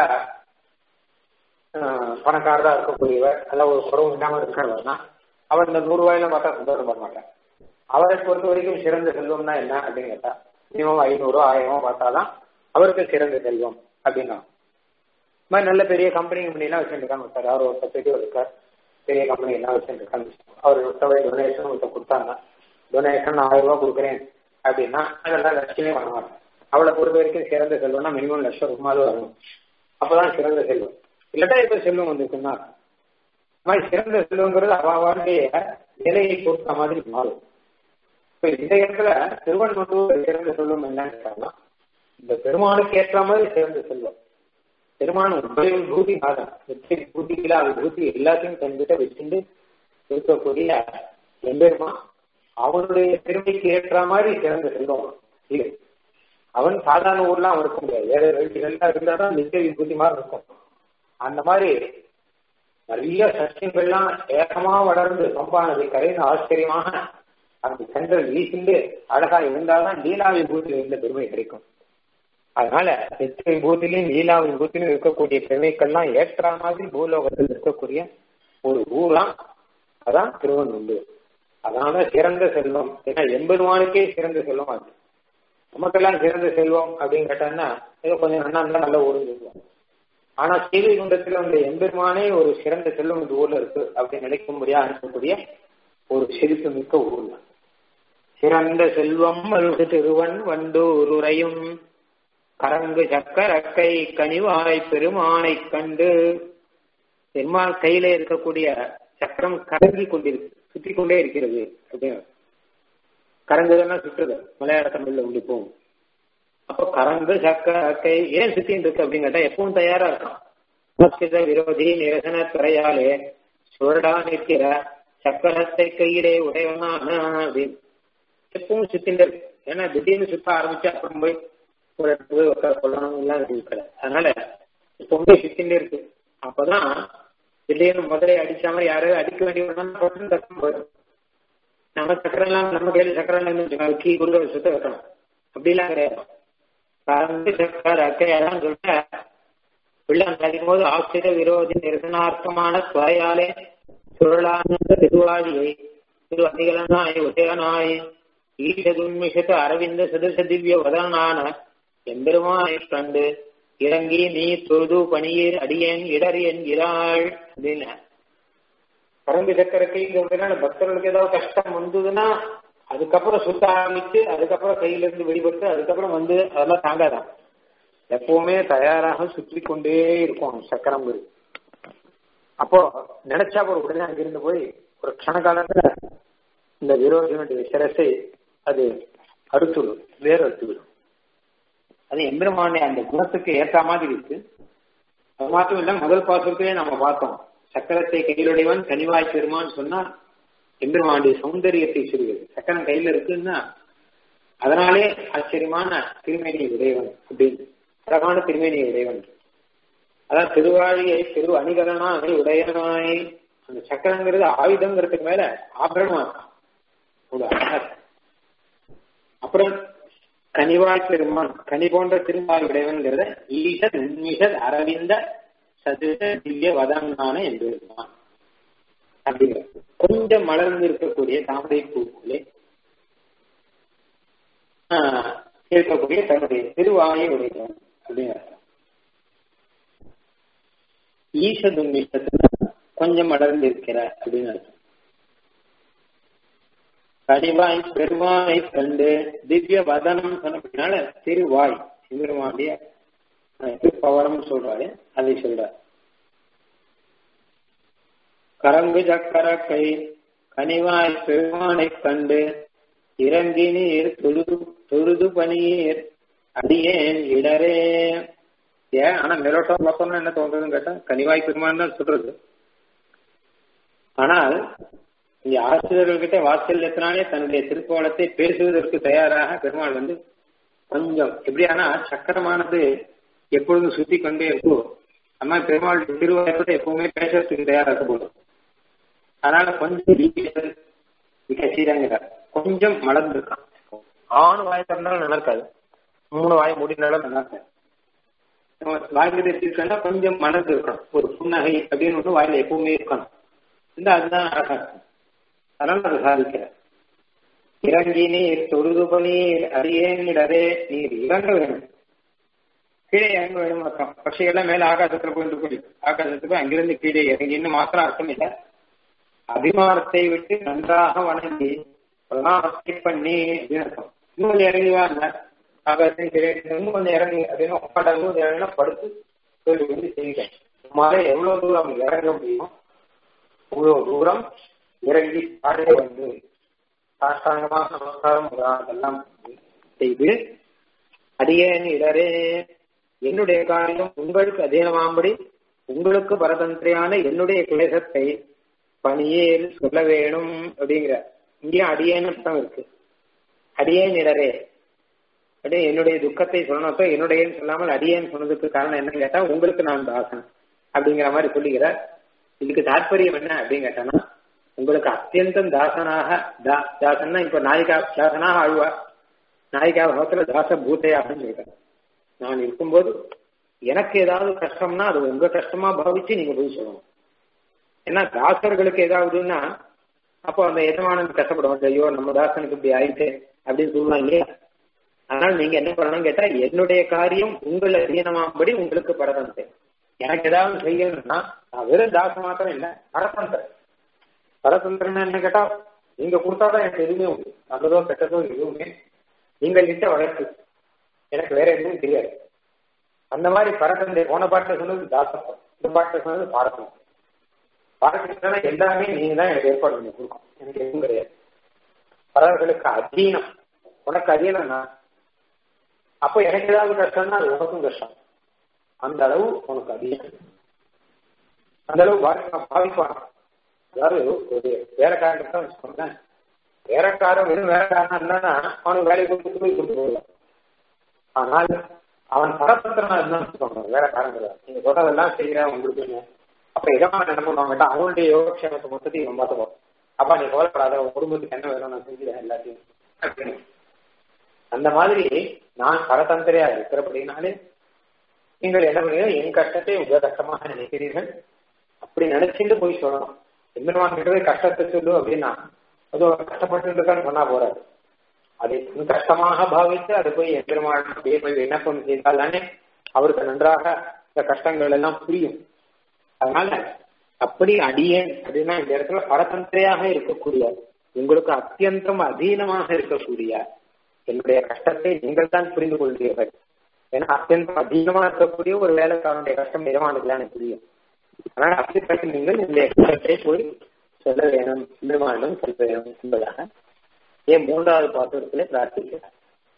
பணக்காரராக இருக்கக்கூடியவர் நல்ல ஒரு குறவும் இல்லாமல் இருக்கிறவர்னா அவர் இந்த நூறு ரூபாயில பார்த்தா சந்தோஷப்பட மாட்டார் அவரை பொறுத்த வரைக்கும் சிறந்த செல்வம்னா என்ன அப்படின்னு கேட்டா மினிமம் ஐநூறு ஆயிரமோ பார்த்தாதான் அவருக்கு சிறந்த செல்வம் அப்படின்னா மாதிரி நல்ல பெரிய கம்பெனி கம்பெனிலாம் வச்சுருக்காங்க சார் அவர் ஒரு பத்து பேர் இருக்கார் பெரிய கம்பெனி எல்லாம் வச்சுருக்காங்க அவர் ஒருத்தவரை டொனேஷன் ஒருத்த கொடுத்தாங்க டொனேஷன் ஆயிரம் ரூபாய் கொடுக்குறேன் அப்படின்னா அதெல்லாம் லட்சமே பண்ண மாட்டேன் அவளை பொறுத்த வரைக்கும் சிறந்த செல்வம்னா மினிமம் லட்சம் ரூபாய் வரணும் அப்பதான் சிறந்த செல்வம் இல்லாட்டா இப்ப செல்வம் வந்துருக்குன்னா மாதிரி சிறந்த செல்வங்கிறது அவாவாருடைய நிலையை பொறுத்த மாதிரி மாறும் இப்ப இந்த இடத்துல திருவண்ணூர் சிறந்த செல்வம் என்னன்னு கேட்டாங்கன்னா இந்த பெருமானுக்கு ஏற்ற மாதிரி சிறந்த செல்வம் பெருமான் உபயோக பூதி ஆதான் எத்தனை பூதிகளா அது பூதி எல்லாத்தையும் தன்கிட்ட வச்சுட்டு இருக்கக்கூடிய எம்பெருமான் அவனுடைய பெருமைக்கு ஏற்ற மாதிரி சிறந்த செல்வம் இது அவன் சாதாரண ஊர்லாம் அவன் இருக்க முடியாது வேற வேண்டிகள்லாம் இருந்தாதான் நித்திய விபூதி மாதிரி இருக்கும் அந்த மாதிரி நிறைய சஷ்யங்கள்லாம் ஏகமா வளர்ந்து சம்பானது கரைந்து ஆச்சரியமாக அந்த சென்றல் வீசிண்டு அழகா இருந்தால்தான் லீலா விபூதி இருந்த பெருமை கிடைக்கும் அதனால நித்திய விபூதிலையும் லீலா விபூதியிலும் இருக்கக்கூடிய பெருமைக்கள்லாம் ஏற்ற மாதிரி பூலோகத்தில் இருக்கக்கூடிய ஒரு ஊராம் அதான் திருவண்ணூர் அதனால சிறந்த செல்வம் ஏன்னா எம்பெருமானுக்கே சிறந்த செல்வம் அது நமக்கெல்லாம் சிறந்த செல்வம் அப்படின்னு கேட்டாங்கன்னா ஏதோ கொஞ்சம் அண்ணா இருந்தா நல்ல ஊருன்னு சொல்லுவோம் ஆனா சீவை குண்டத்துல அந்த எம்பெருமானே ஒரு சிறந்த செல்வம் இந்த ஊர்ல இருக்கு அப்படின்னு நினைக்கும்படியா அனுப்பக்கூடிய ஒரு செழிப்பு மிக்க ஊர் சிறந்த செல்வம் அருகு திருவன் வண்டூர் உரையும் கரங்கு சக்கரக்கை கனிவாய் பெருமானை கண்டு பெருமாள் கையில இருக்கக்கூடிய சக்கரம் கரங்கி கொண்டிருக்கு சுற்றி கொண்டே இருக்கிறது அப்படின்னு கரங்குதல்னா சுற்றுது மலையாள தமிழ்ல உண்டு போகும் அப்போ கரங்கு சக்கரை ஏன் சுத்தின்னு இருக்கு அப்படின்னு கேட்டா எப்பவும் தயாரா இருக்கான் சமஸ்கிருத விரோதி நிரசன துறையாலே சுவரடா நிற்கிற சக்கரத்தை கையிலே உடையவனான அப்படின்னு எப்பவும் சுத்தின்னு இருக்கு ஏன்னா திடீர்னு சுத்த ஆரம்பிச்சு அப்புறம் போய் ஒரு இடத்துல போய் உட்கார கொள்ளணும் எல்லாம் இருக்கிற அதனால எப்பவுமே சுத்தின்னு இருக்கு அப்பதான் திடீர்னு முதலே அடிச்ச மாதிரி யாராவது அடிக்க வேண்டிய தக்கம் போயிடும் நம்ம சக்கரம் எல்லாம் நம்ம கையில சக்கரம் இருந்து கீ குடுக்க சுத்த வைக்கணும் அப்படிலாம் கிடையாது கலந்து சக்கர அக்கையெல்லாம் சொல்ல வெள்ளம் கழிக்கும் போது ஆசிர விரோதி நிரசனார்த்தமான துறையாலே சுழலானந்த திருவாழியை திரு அதிகலனாய் உதயனாய் ஈஷதுன்மிஷத்து அரவிந்த சதுச திவ்ய வதனான எம்பெருமானை கண்டு இறங்கி நீ தொழுது பணியீர் அடியேன் இடர் என்கிறாள் அப்படின்னு பரம்பு சக்கரக்கைங்கிறதுனால பக்தர்களுக்கு ஏதாவது கஷ்டம் வந்ததுன்னா அதுக்கப்புறம் சுத்த ஆரம்பிச்சு அதுக்கப்புறம் கையில இருந்து வெளிப்பட்டு அதுக்கப்புறம் வந்து அதெல்லாம் தாங்காதான் எப்பவுமே தயாராக சுற்றி கொண்டே இருக்கும் சக்கரங்கிறது அப்போ நினைச்சா ஒரு உடனே அங்கிருந்து போய் ஒரு க்ஷண காலத்துல இந்த விரோதினுடைய சிரசை அது அறுத்துவிடும் வேறு அறுத்துவிடும் அது எம்பெருமானுடைய அந்த குணத்துக்கு ஏற்ற மாதிரி இருக்கு அது மாத்திரம் இல்ல முதல் பாசத்திலே நம்ம பார்த்தோம் சக்கரத்தை கையிலுடையவன் கனிவாய் பெருமான்னு சொன்னா எம்பெருமானுடைய சௌந்தரியத்தை சொல்கிறது சக்கரம் கையில இருக்குன்னா அதனாலே ஆச்சரியமான திருமேனியை உடையவன் அப்படின்னு அழகான திருமேனியை உடையவன் அதான் திருவாழியை திரு அணிகலனாய் உடையனாய் அந்த சக்கரங்கிறது ஆயுதங்கிறதுக்கு மேல ஆபரணமா இருக்கான் அப்புறம் கனிவாய் பெருமான் கனி போன்ற திருமால் உடையவன்கிறத ஈசத் உண்மிஷத் அரவிந்த சதுர திவ்ய வதங்கான என்று அப்படிங்கிற கொஞ்சம் மலர்ந்து இருக்கக்கூடிய தாமரை பூக்களே இருக்கக்கூடிய தன்னுடைய திருவாயை உடையவன் அப்படிங்கிற ஈசதுன்மிஷத்துல கொஞ்சம் மலர்ந்து இருக்கிற அப்படின்னு அர்த்தம் கனிவாய் பெருமானை கண்டு திவ்ய வதனம் சொன்னதுனால திருவாய் சிவருமாண்டிய பவரம் சொல்றாரு அதை சொல்றார் கரங்கு சக்கர கை கனிவாய் பெருமானை கண்டு இறங்கி நீர் தொழுது தொழுது பணியீர் அடியேன் இடரே ஏன் ஆனா மெலோட்டம் பார்த்தோம்னா என்ன தோன்றதுன்னு கேட்டா கனிவாய் பெருமான் தான் சொல்றது ஆனால் இங்க ஆசிரியர்கள்கிட்ட வாத்சல்யத்தினாலே தன்னுடைய திருக்கோலத்தை பேசுவதற்கு தயாராக பெருமாள் வந்து கொஞ்சம் எப்படியானா சக்கரமானது எப்பொழுதும் சுத்தி கொண்டே இருக்கோ அம்மா பெருமாள் திருவாயத்தை எப்பவுமே பேசுறதுக்கு தயாரா இருக்க போதும் அதனால கொஞ்சம் கட்சிதாங்கிறார் கொஞ்சம் மலர்ந்துருக்கான் ஆணு வாய் திறந்தாலும் நல்லா இருக்காது மூணு வாய் மூடினாலும் நல்லா இருக்காது வாய்கிட்ட இருக்கா கொஞ்சம் மலர்ந்து இருக்கணும் ஒரு புன்னகை அப்படின்னு ஒன்று வாயில எப்பவுமே இருக்கணும் இந்த அதுதான் அழகா இருக்கும் அதனால அதை சாதிக்கிறார் இறங்கி நீர் தொழுது பணீர் அடியேனிடரே நீர் இறங்க வேணும் கீழே இறங்க வேணும் அர்த்தம் பட்சிகள்லாம் மேல ஆகாசத்துல போயிட்டு போய் ஆகாசத்துக்கு அங்கிருந்து கீழே இறங்கின்னு மாத்திரம் அர்த்தம் இல்லை அபிமானத்தை விட்டு நன்றாக வணங்கி பிரணாமத்தை பண்ணி அப்படின்னு அர்த்தம் இன்னும் கொஞ்சம் இறங்கி வாங்க ஆகாசம் கீழே இன்னும் கொஞ்சம் இறங்கி அப்படின்னு உட்காந்து கொஞ்சம் இறங்கினா படுத்து சொல்லி வந்து செய்கிறேன் மழை எவ்வளவு தூரம் இறங்க முடியுமோ அவ்வளவு தூரம் இறங்கி பாடே வந்து சாஷ்டாங்கமாக நமஸ்காரம் அதெல்லாம் செய்து அடியேன் இடரே என்னுடைய காரியம் உங்களுக்கு அதீனமாம்படி உங்களுக்கு பரதந்திரியான என்னுடைய கிளேசத்தை பணியேல் சொல்ல வேணும் அப்படிங்கிற இங்கேயும் அடியேன்னு அர்த்தம் இருக்கு அடியேன் இடரே அப்படியே என்னுடைய துக்கத்தை சொல்லணும் என்னுடையன்னு சொல்லாமல் அடியேன்னு சொன்னதுக்கு காரணம் என்னன்னு கேட்டா உங்களுக்கு நான் தாசன் அப்படிங்கிற மாதிரி சொல்லுகிறார் இதுக்கு தாற்பயம் என்ன அப்படின்னு கேட்டானா உங்களுக்கு அத்தியந்தம் தாசனாக தாசன்னா இப்ப நாயிகா தாசனாக ஆழ்வார் நாயிகா பகத்துல தாச பூத்தையாகன்னு சொல்லிட்டார் நான் இருக்கும்போது எனக்கு ஏதாவது கஷ்டம்னா அது உங்க கஷ்டமா பாவிச்சு நீங்க போய் சொல்லணும் ஏன்னா தாசர்களுக்கு ஏதாவதுன்னா அப்போ அந்த எஜமானன் கஷ்டப்படுவாங்க ஐயோ நம்ம தாசனுக்கு இப்படி ஆயிட்டு அப்படின்னு சொல்லுவாங்க இல்லையா அதனால நீங்க என்ன பண்ணணும் கேட்டா என்னுடைய காரியம் உங்களை அதீனமாகும்படி உங்களுக்கு பரதந்தேன் எனக்கு ஏதாவது செய்யணும்னா நான் வெறும் தாச மாத்திரம் இல்லை பரதந்திரன் பரதந்திரன் என்ன கேட்டா நீங்க கொடுத்தாதான் எனக்கு எதுவுமே உண்டு நல்லதோ கெட்டதோ எதுவுமே நீங்க கிட்ட வளர்த்து எனக்கு வேற எதுவும் தெரியாது அந்த மாதிரி பரதந்தை போன பாட்டில் சொன்னது தாசத்துவம் இந்த பாட்டில் சொன்னது பாரதம் பாலகிருஷ்ணனா எல்லாமே நீங்க தான் எனக்கு ஏற்பாடு பண்ணி கொடுக்கும் எனக்கு எதுவும் கிடையாது பறவைகளுக்கு அதீனம் உனக்கு அதீனம் நான் அப்போ எனக்கு ஏதாவது கஷ்டம்னா அது உனக்கும் கஷ்டம் அந்த அளவு உனக்கு அதீனம் அந்த அளவு பாதிப்பான் அதாவது ஒரு வேலைக்காரன் தான் வச்சுக்கோங்களேன் வேலைக்காரன் வெறும் வேலைக்காரனா இருந்தானா அவனுக்கு வேலை கொடுத்து போய் கொடுத்து போடுவான் ஆனால் அவன் பரபத்திரமா இருந்தான்னு வச்சுக்கோங்க வேலைக்காரன் கிடையாது நீங்க சொல்றதெல்லாம் செய்யறேன் உங்களுக்கு அப்ப இதமா என்ன பண்ணுவாங்க அவனுடைய யோகக்ஷேமத்தை மொத்தத்தையும் இவன் பார்த்துப்போம் அப்பா நீ கவலைப்படாத உன் குடும்பத்துக்கு என்ன வேணும் நான் செஞ்சுறேன் எல்லாத்தையும் அந்த மாதிரி நான் பரதந்திரையா இருக்கிறபடினாலே நீங்கள் என்ன பண்ணுவீங்க என் கஷ்டத்தை உங்க கஷ்டமாக நினைக்கிறீர்கள் அப்படி நினைச்சுட்டு போய் சொல்லணும் எம்பெருமான் கிட்ட போய் கஷ்டத்தை சொல்லு அப்படின்னா அது கஷ்டப்பட்டு இருக்கான்னு சொன்னா போறாது அதை கஷ்டமாக பாவித்து அதை போய் எம்பெருமான் அப்படியே போய் விண்ணப்பம் செய்தால் தானே அவருக்கு நன்றாக இந்த கஷ்டங்கள் எல்லாம் புரியும் அதனால அப்படி அடியேன் அப்படின்னா இந்த இடத்துல பரதந்திரையாக இருக்கக்கூடிய உங்களுக்கு அத்தியந்தம் அதீனமாக இருக்கக்கூடிய என்னுடைய கஷ்டத்தை நீங்கள் தான் புரிந்து கொள்கிறீர்கள் ஏன்னா அத்தியந்தம் அதீனமா இருக்கக்கூடிய ஒரு வேலைக்காரனுடைய கஷ்டம் நிஜமானதுலான்னு புரியும் அதனால அப்படிப்பட்ட நீங்கள் இந்த கஷ்டத்தை போய் சொல்ல வேணும் பெருமானும் சொல்ல வேணும் என்பதாக ஏன் மூன்றாவது பாத்திரத்திலே பிரார்த்திக்கிறார்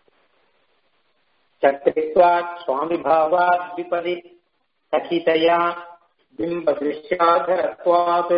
சக்தித்வாத் சுவாமி பாவாத் விபதி சகிதயா बिम्बदृश्याधरत्वात्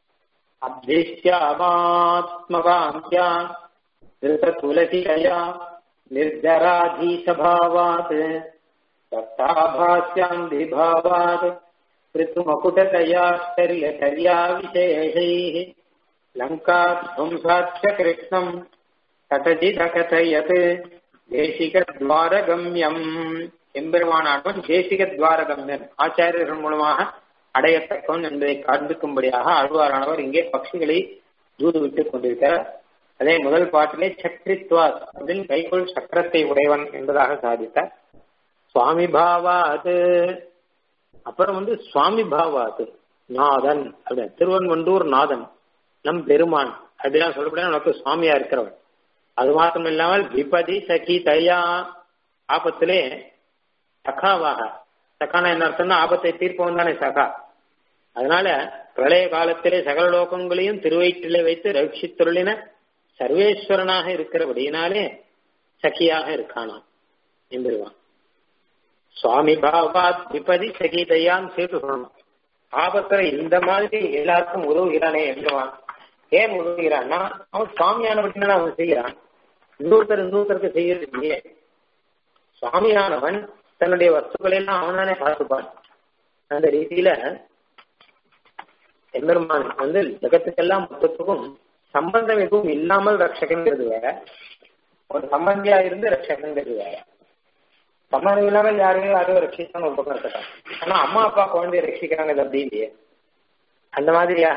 अभ्येष्यामात्मकाङ्क्या धृततुलसिकया निर्जराधीशभावात् दत्ताभास्याम् विभावात् ऋतुमकुटतयाश्चर्यचर्या विशेषैः लङ्काध्वंसाच्च कृष्णम् तटजिदकथयत् தேசிகத்வாரகம்யம் எம்பெருமானானவன் தேசிகத்வாரகம்யன் ஆச்சாரியர்கள் மூலமாக அடையத்தக்கவன் என்பதை காண்பிக்கும்படியாக ஆழ்வாரானவர் இங்கே பக்ஷிகளை தூது விட்டுக் கொண்டிருக்கிறார் அதே முதல் பாட்டிலே சக்ரித்வாத் அதில் கைக்குள் சக்கரத்தை உடையவன் என்பதாக சாதித்தார் சுவாமி பாவாது அப்புறம் வந்து சுவாமி பாவாது நாதன் அப்படின்னு திருவன்வண்டூர் நாதன் நம் பெருமான் அப்படிலாம் சொல்லப்படியா நமக்கு சுவாமியா இருக்கிறவன் அது மாத்திரம் இல்லாமல் விபதி சகி தயா ஆபத்திலே சகாவாக சகானா என்ன அர்த்தம்னா ஆபத்தை தீர்ப்பவன் தானே சகா அதனால பிரளய காலத்திலே சகல லோகங்களையும் திருவயிற்றிலே வைத்து ரட்சித்துருளின சர்வேஸ்வரனாக இருக்கிறபடியினாலே சகியாக இருக்கானாம் என்பதுவான் சுவாமி பாவாத் விபதி சகிதையான்னு சேர்த்து சொல்லணும் ஆபத்துல இந்த மாதிரி எல்லாருக்கும் உதவுகிறானே என்றுவான் ஏன் உதவுகிறான்னா அவன் சுவாமியானவற்றினா அவன் செய்யறான் இன்னொருத்தர் இன்னொருத்தருக்கு செய்யறது இல்லையே சுவாமியானவன் தன்னுடைய வஸ்துக்களை எல்லாம் அவனானே பார்த்துப்பான் அந்த ரீதியில எம்பெருமான் வந்து ஜகத்துக்கெல்லாம் மொத்தத்துக்கும் சம்பந்தம் எதுவும் இல்லாமல் ரட்சகங்கிறது வேற ஒரு சம்பந்தியா இருந்து ரட்சகங்கிறது வேற சம்பந்தம் இல்லாமல் யாரையும் யாரையும் ரட்சிக்கணும் ஒரு பக்கம் இருக்கட்டும் ஆனா அம்மா அப்பா குழந்தைய ரட்சிக்கிறாங்க அப்படி இல்லையே அந்த மாதிரியாக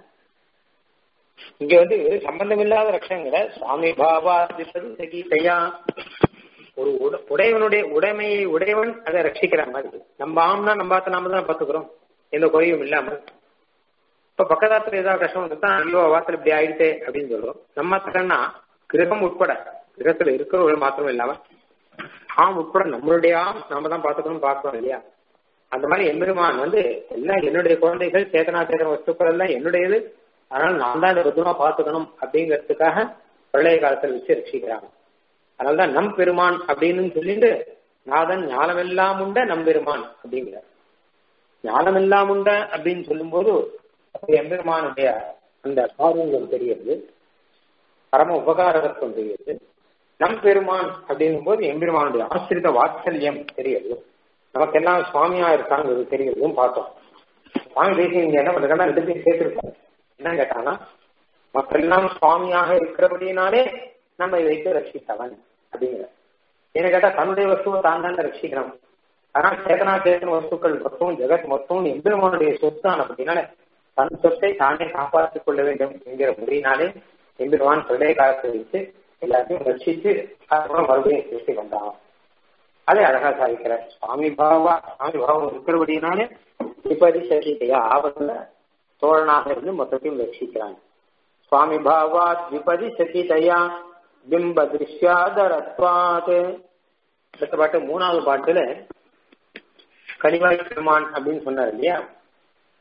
இங்க வந்து சம்பந்தம் இல்லாத ரட்சங்களை சுவாமி பாபா சகீதையா ஒரு உடையவனுடைய உடைமையை உடையவன் அதை ரட்சிக்கிற மாதிரி நம்ம ஆம்னா நம்ம பார்த்து நாம தான் பார்த்துக்கிறோம் எந்த குறையும் இல்லாமல் இப்ப பக்கதாத்துல ஏதாவது கஷ்டம் வந்துதான் ஐயோ வாசல் இப்படி ஆயிடுச்சே அப்படின்னு சொல்றோம் நம்ம தக்கன்னா கிரகம் உட்பட கிரகத்துல இருக்கிறவர்கள் மாத்திரம் இல்லாம ஆம் உட்பட நம்மளுடைய ஆம் நாம தான் பார்த்துக்கணும் பார்க்கணும் இல்லையா அந்த மாதிரி எம்பெருமான் வந்து எல்லாம் என்னுடைய குழந்தைகள் சேதனா சேதன வஸ்துக்கள் எல்லாம் என்னுடையது அதனால நான் தான் இதை பத்திரமா பார்த்துக்கணும் அப்படிங்கிறதுக்காக பழைய காலத்தில் வச்சு ரட்சிக்கிறாங்க அதனாலதான் நம் பெருமான் அப்படின்னு சொல்லிட்டு நாதன் ஞானமெல்லாம் உண்ட நம் பெருமான் அப்படிங்கிறார் ஞானமெல்லாம் உண்ட அப்படின்னு சொல்லும்போது எம்பெருமானுடைய அந்த காரியங்கள் தெரியுது பரம உபகாரத்துவம் தெரியுது நம் பெருமான் அப்படின்னும் போது எம்பெருமானுடைய ஆசிரித வாத்சல்யம் தெரியுது நமக்கெல்லாம் சுவாமியா இருக்காங்கிறது தெரியுதும் பார்த்தோம் சுவாமி தேசியம் இங்க என்ன பண்றாங்கன்னா ரெண்டு பேரும் சேர்த்திருக்காங்க என்ன கேட்டாங்கன்னா மக்கள்லாம் சுவாமியாக இருக்கிறபடினாலே நம்ம இதை வைத்து ரட்சித்தவன் அப்படிங்கிற என்ன கேட்டா தன்னுடைய வஸ்துவை தான் தான் ரட்சிக்கிறோம் ஆனால் சேதனா சேதன வஸ்துக்கள் மொத்தம் ஜெகத் மொத்தம் எம்பெருமானுடைய சொத்தான அப்படின்னால தன் சொத்தை தானே காப்பாற்றிக் கொள்ள வேண்டும் என்கிற முறையினாலே எம்பெருமான் பிரளய காலத்தை வைத்து எல்லாத்தையும் ரட்சித்து அதுக்கப்புறம் மறுபடியும் சிருஷ்டி பண்றான் அதை அழகா சாதிக்கிறார் சுவாமி பாவா சுவாமி பாவம் இருக்கிறபடினாலே விபதி சகிதையா ஆபத்துல தோழனாக இருந்து மொத்தத்தையும் ரட்சிக்கிறாங்க சுவாமி பாவாத் விபதி சகிதையா பிம்ப திருஷ்யாதரத்வாத் அடுத்த பாட்டு மூணாவது பாட்டுல கனிவாய் பெருமான் அப்படின்னு சொன்னார் இல்லையா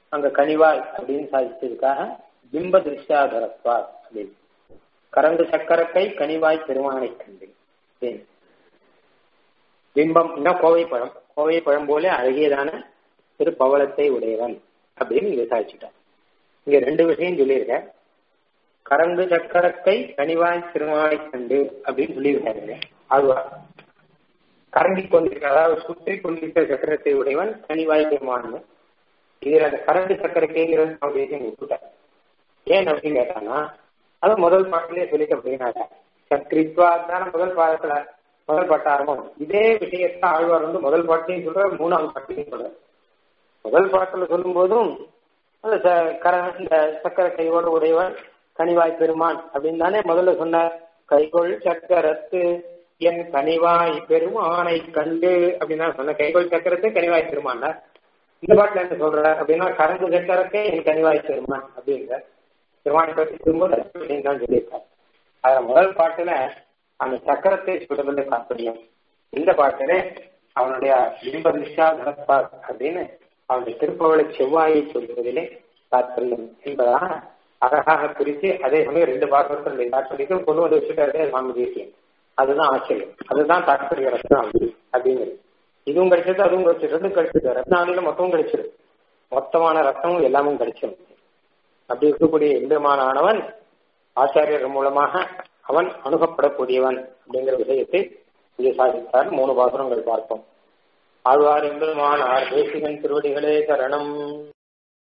அங்க கனிவாய் அப்படின்னு சாதிச்சதுக்காக பிம்ப திருஷ்டாதரத்வார் அப்படின்னு கரந்து சக்கரத்தை கனிவாய் பெருமானை கண்டு அப்படின்னு. பிம்பம் கோவை பழம் கோவை பழம் போல அழகியதான திரு பவளத்தை உடையவன் அப்படின்னு இங்க சாதிச்சுட்டான் இங்க ரெண்டு விஷயம் சொல்லியிருக்க கரந்து சக்கரத்தை கனிவாய் திருமாலை கண்டு அப்படின்னு சொல்லியிருக்காரு அதுவா கரண்டி கொண்டிருக்க அதாவது சுற்றி கொண்டிருக்கிற சக்கரத்தை உடையவன் கனிவாய் பெருமான் இதுல அந்த கரண்டு சக்கரத்தைங்கிறது அப்படின்னு விட்டுட்டார் ஏன் அப்படின்னு கேட்டாங்கன்னா அது முதல் பாட்டிலே சொல்லிட்டு அப்படின்னாங்க சக்ரித்வா தானே முதல் பாடத்துல முதல் பாட்டு ஆரம்பம் இதே விஷயத்த ஆழ்வார் வந்து முதல் பாட்டையும் சொல்ற மூணாவது பாட்டையும் சொல்ற முதல் பாட்டுல சொல்லும் போதும் அந்த ச- கர இந்த சக்கர கையோடு உடையவன் கனிவாய் பெருமான் அப்படின்னு தானே முதல்ல சொன்னார் கைகொள் சக்கரத்து என் கனிவாய் பெருமானை கண்டு அப்படின்னு தான் சொன்ன கைகொள் சக்கரத்தை கனிவாய் பெருமான் இந்த பாட்டுல என்ன சொல்ற அப்படின்னா கரந்து சக்கரத்தை என் கனிவாய் பெருமான் அப்படிங்கிற பெருமானை பற்றி திரும்ப அப்படின்னு தான் சொல்லியிருக்கார் அதுல முதல் பாட்டுல அந்த சக்கரத்தை சுடுவது தாற்பயம் இந்த பாட்டுல அவனுடைய பிம்ப திஷா தரப்பார் அப்படின்னு அவனுடைய திருப்பவளை செவ்வாயை சொல்வதிலே தாற்பயம் என்பதாக அழகாக பிரித்து அதே சமயம் ரெண்டு பாசத்தினுடைய தாற்பயத்தையும் கொண்டு வந்து வச்சுட்டாரு சுவாமி தேசியம் அதுதான் ஆச்சரியம் அதுதான் தாற்பய ரத்னம் அப்படிங்கிறது இதுவும் கிடைச்சது அதுவும் கிடைச்சது ரெண்டும் கிடைச்சது ரத்னாவளியில மொத்தமும் கிடைச்சது மொத்தமான ரத்தமும் எல்லாமும் கிடைச்சிடும் அப்படி இருக்கக்கூடிய எம்பெருமான ஆனவன் ஆச்சாரியர் மூலமாக அவன் அணுகப்படக்கூடியவன் அப்படிங்கிற விஷயத்தை இங்கே சாதித்தார் மூணு பாசுரங்கள் பார்ப்போம் ஆழ்வார் எம்பெருமானார் தேசிகன் திருவடிகளே சரணம்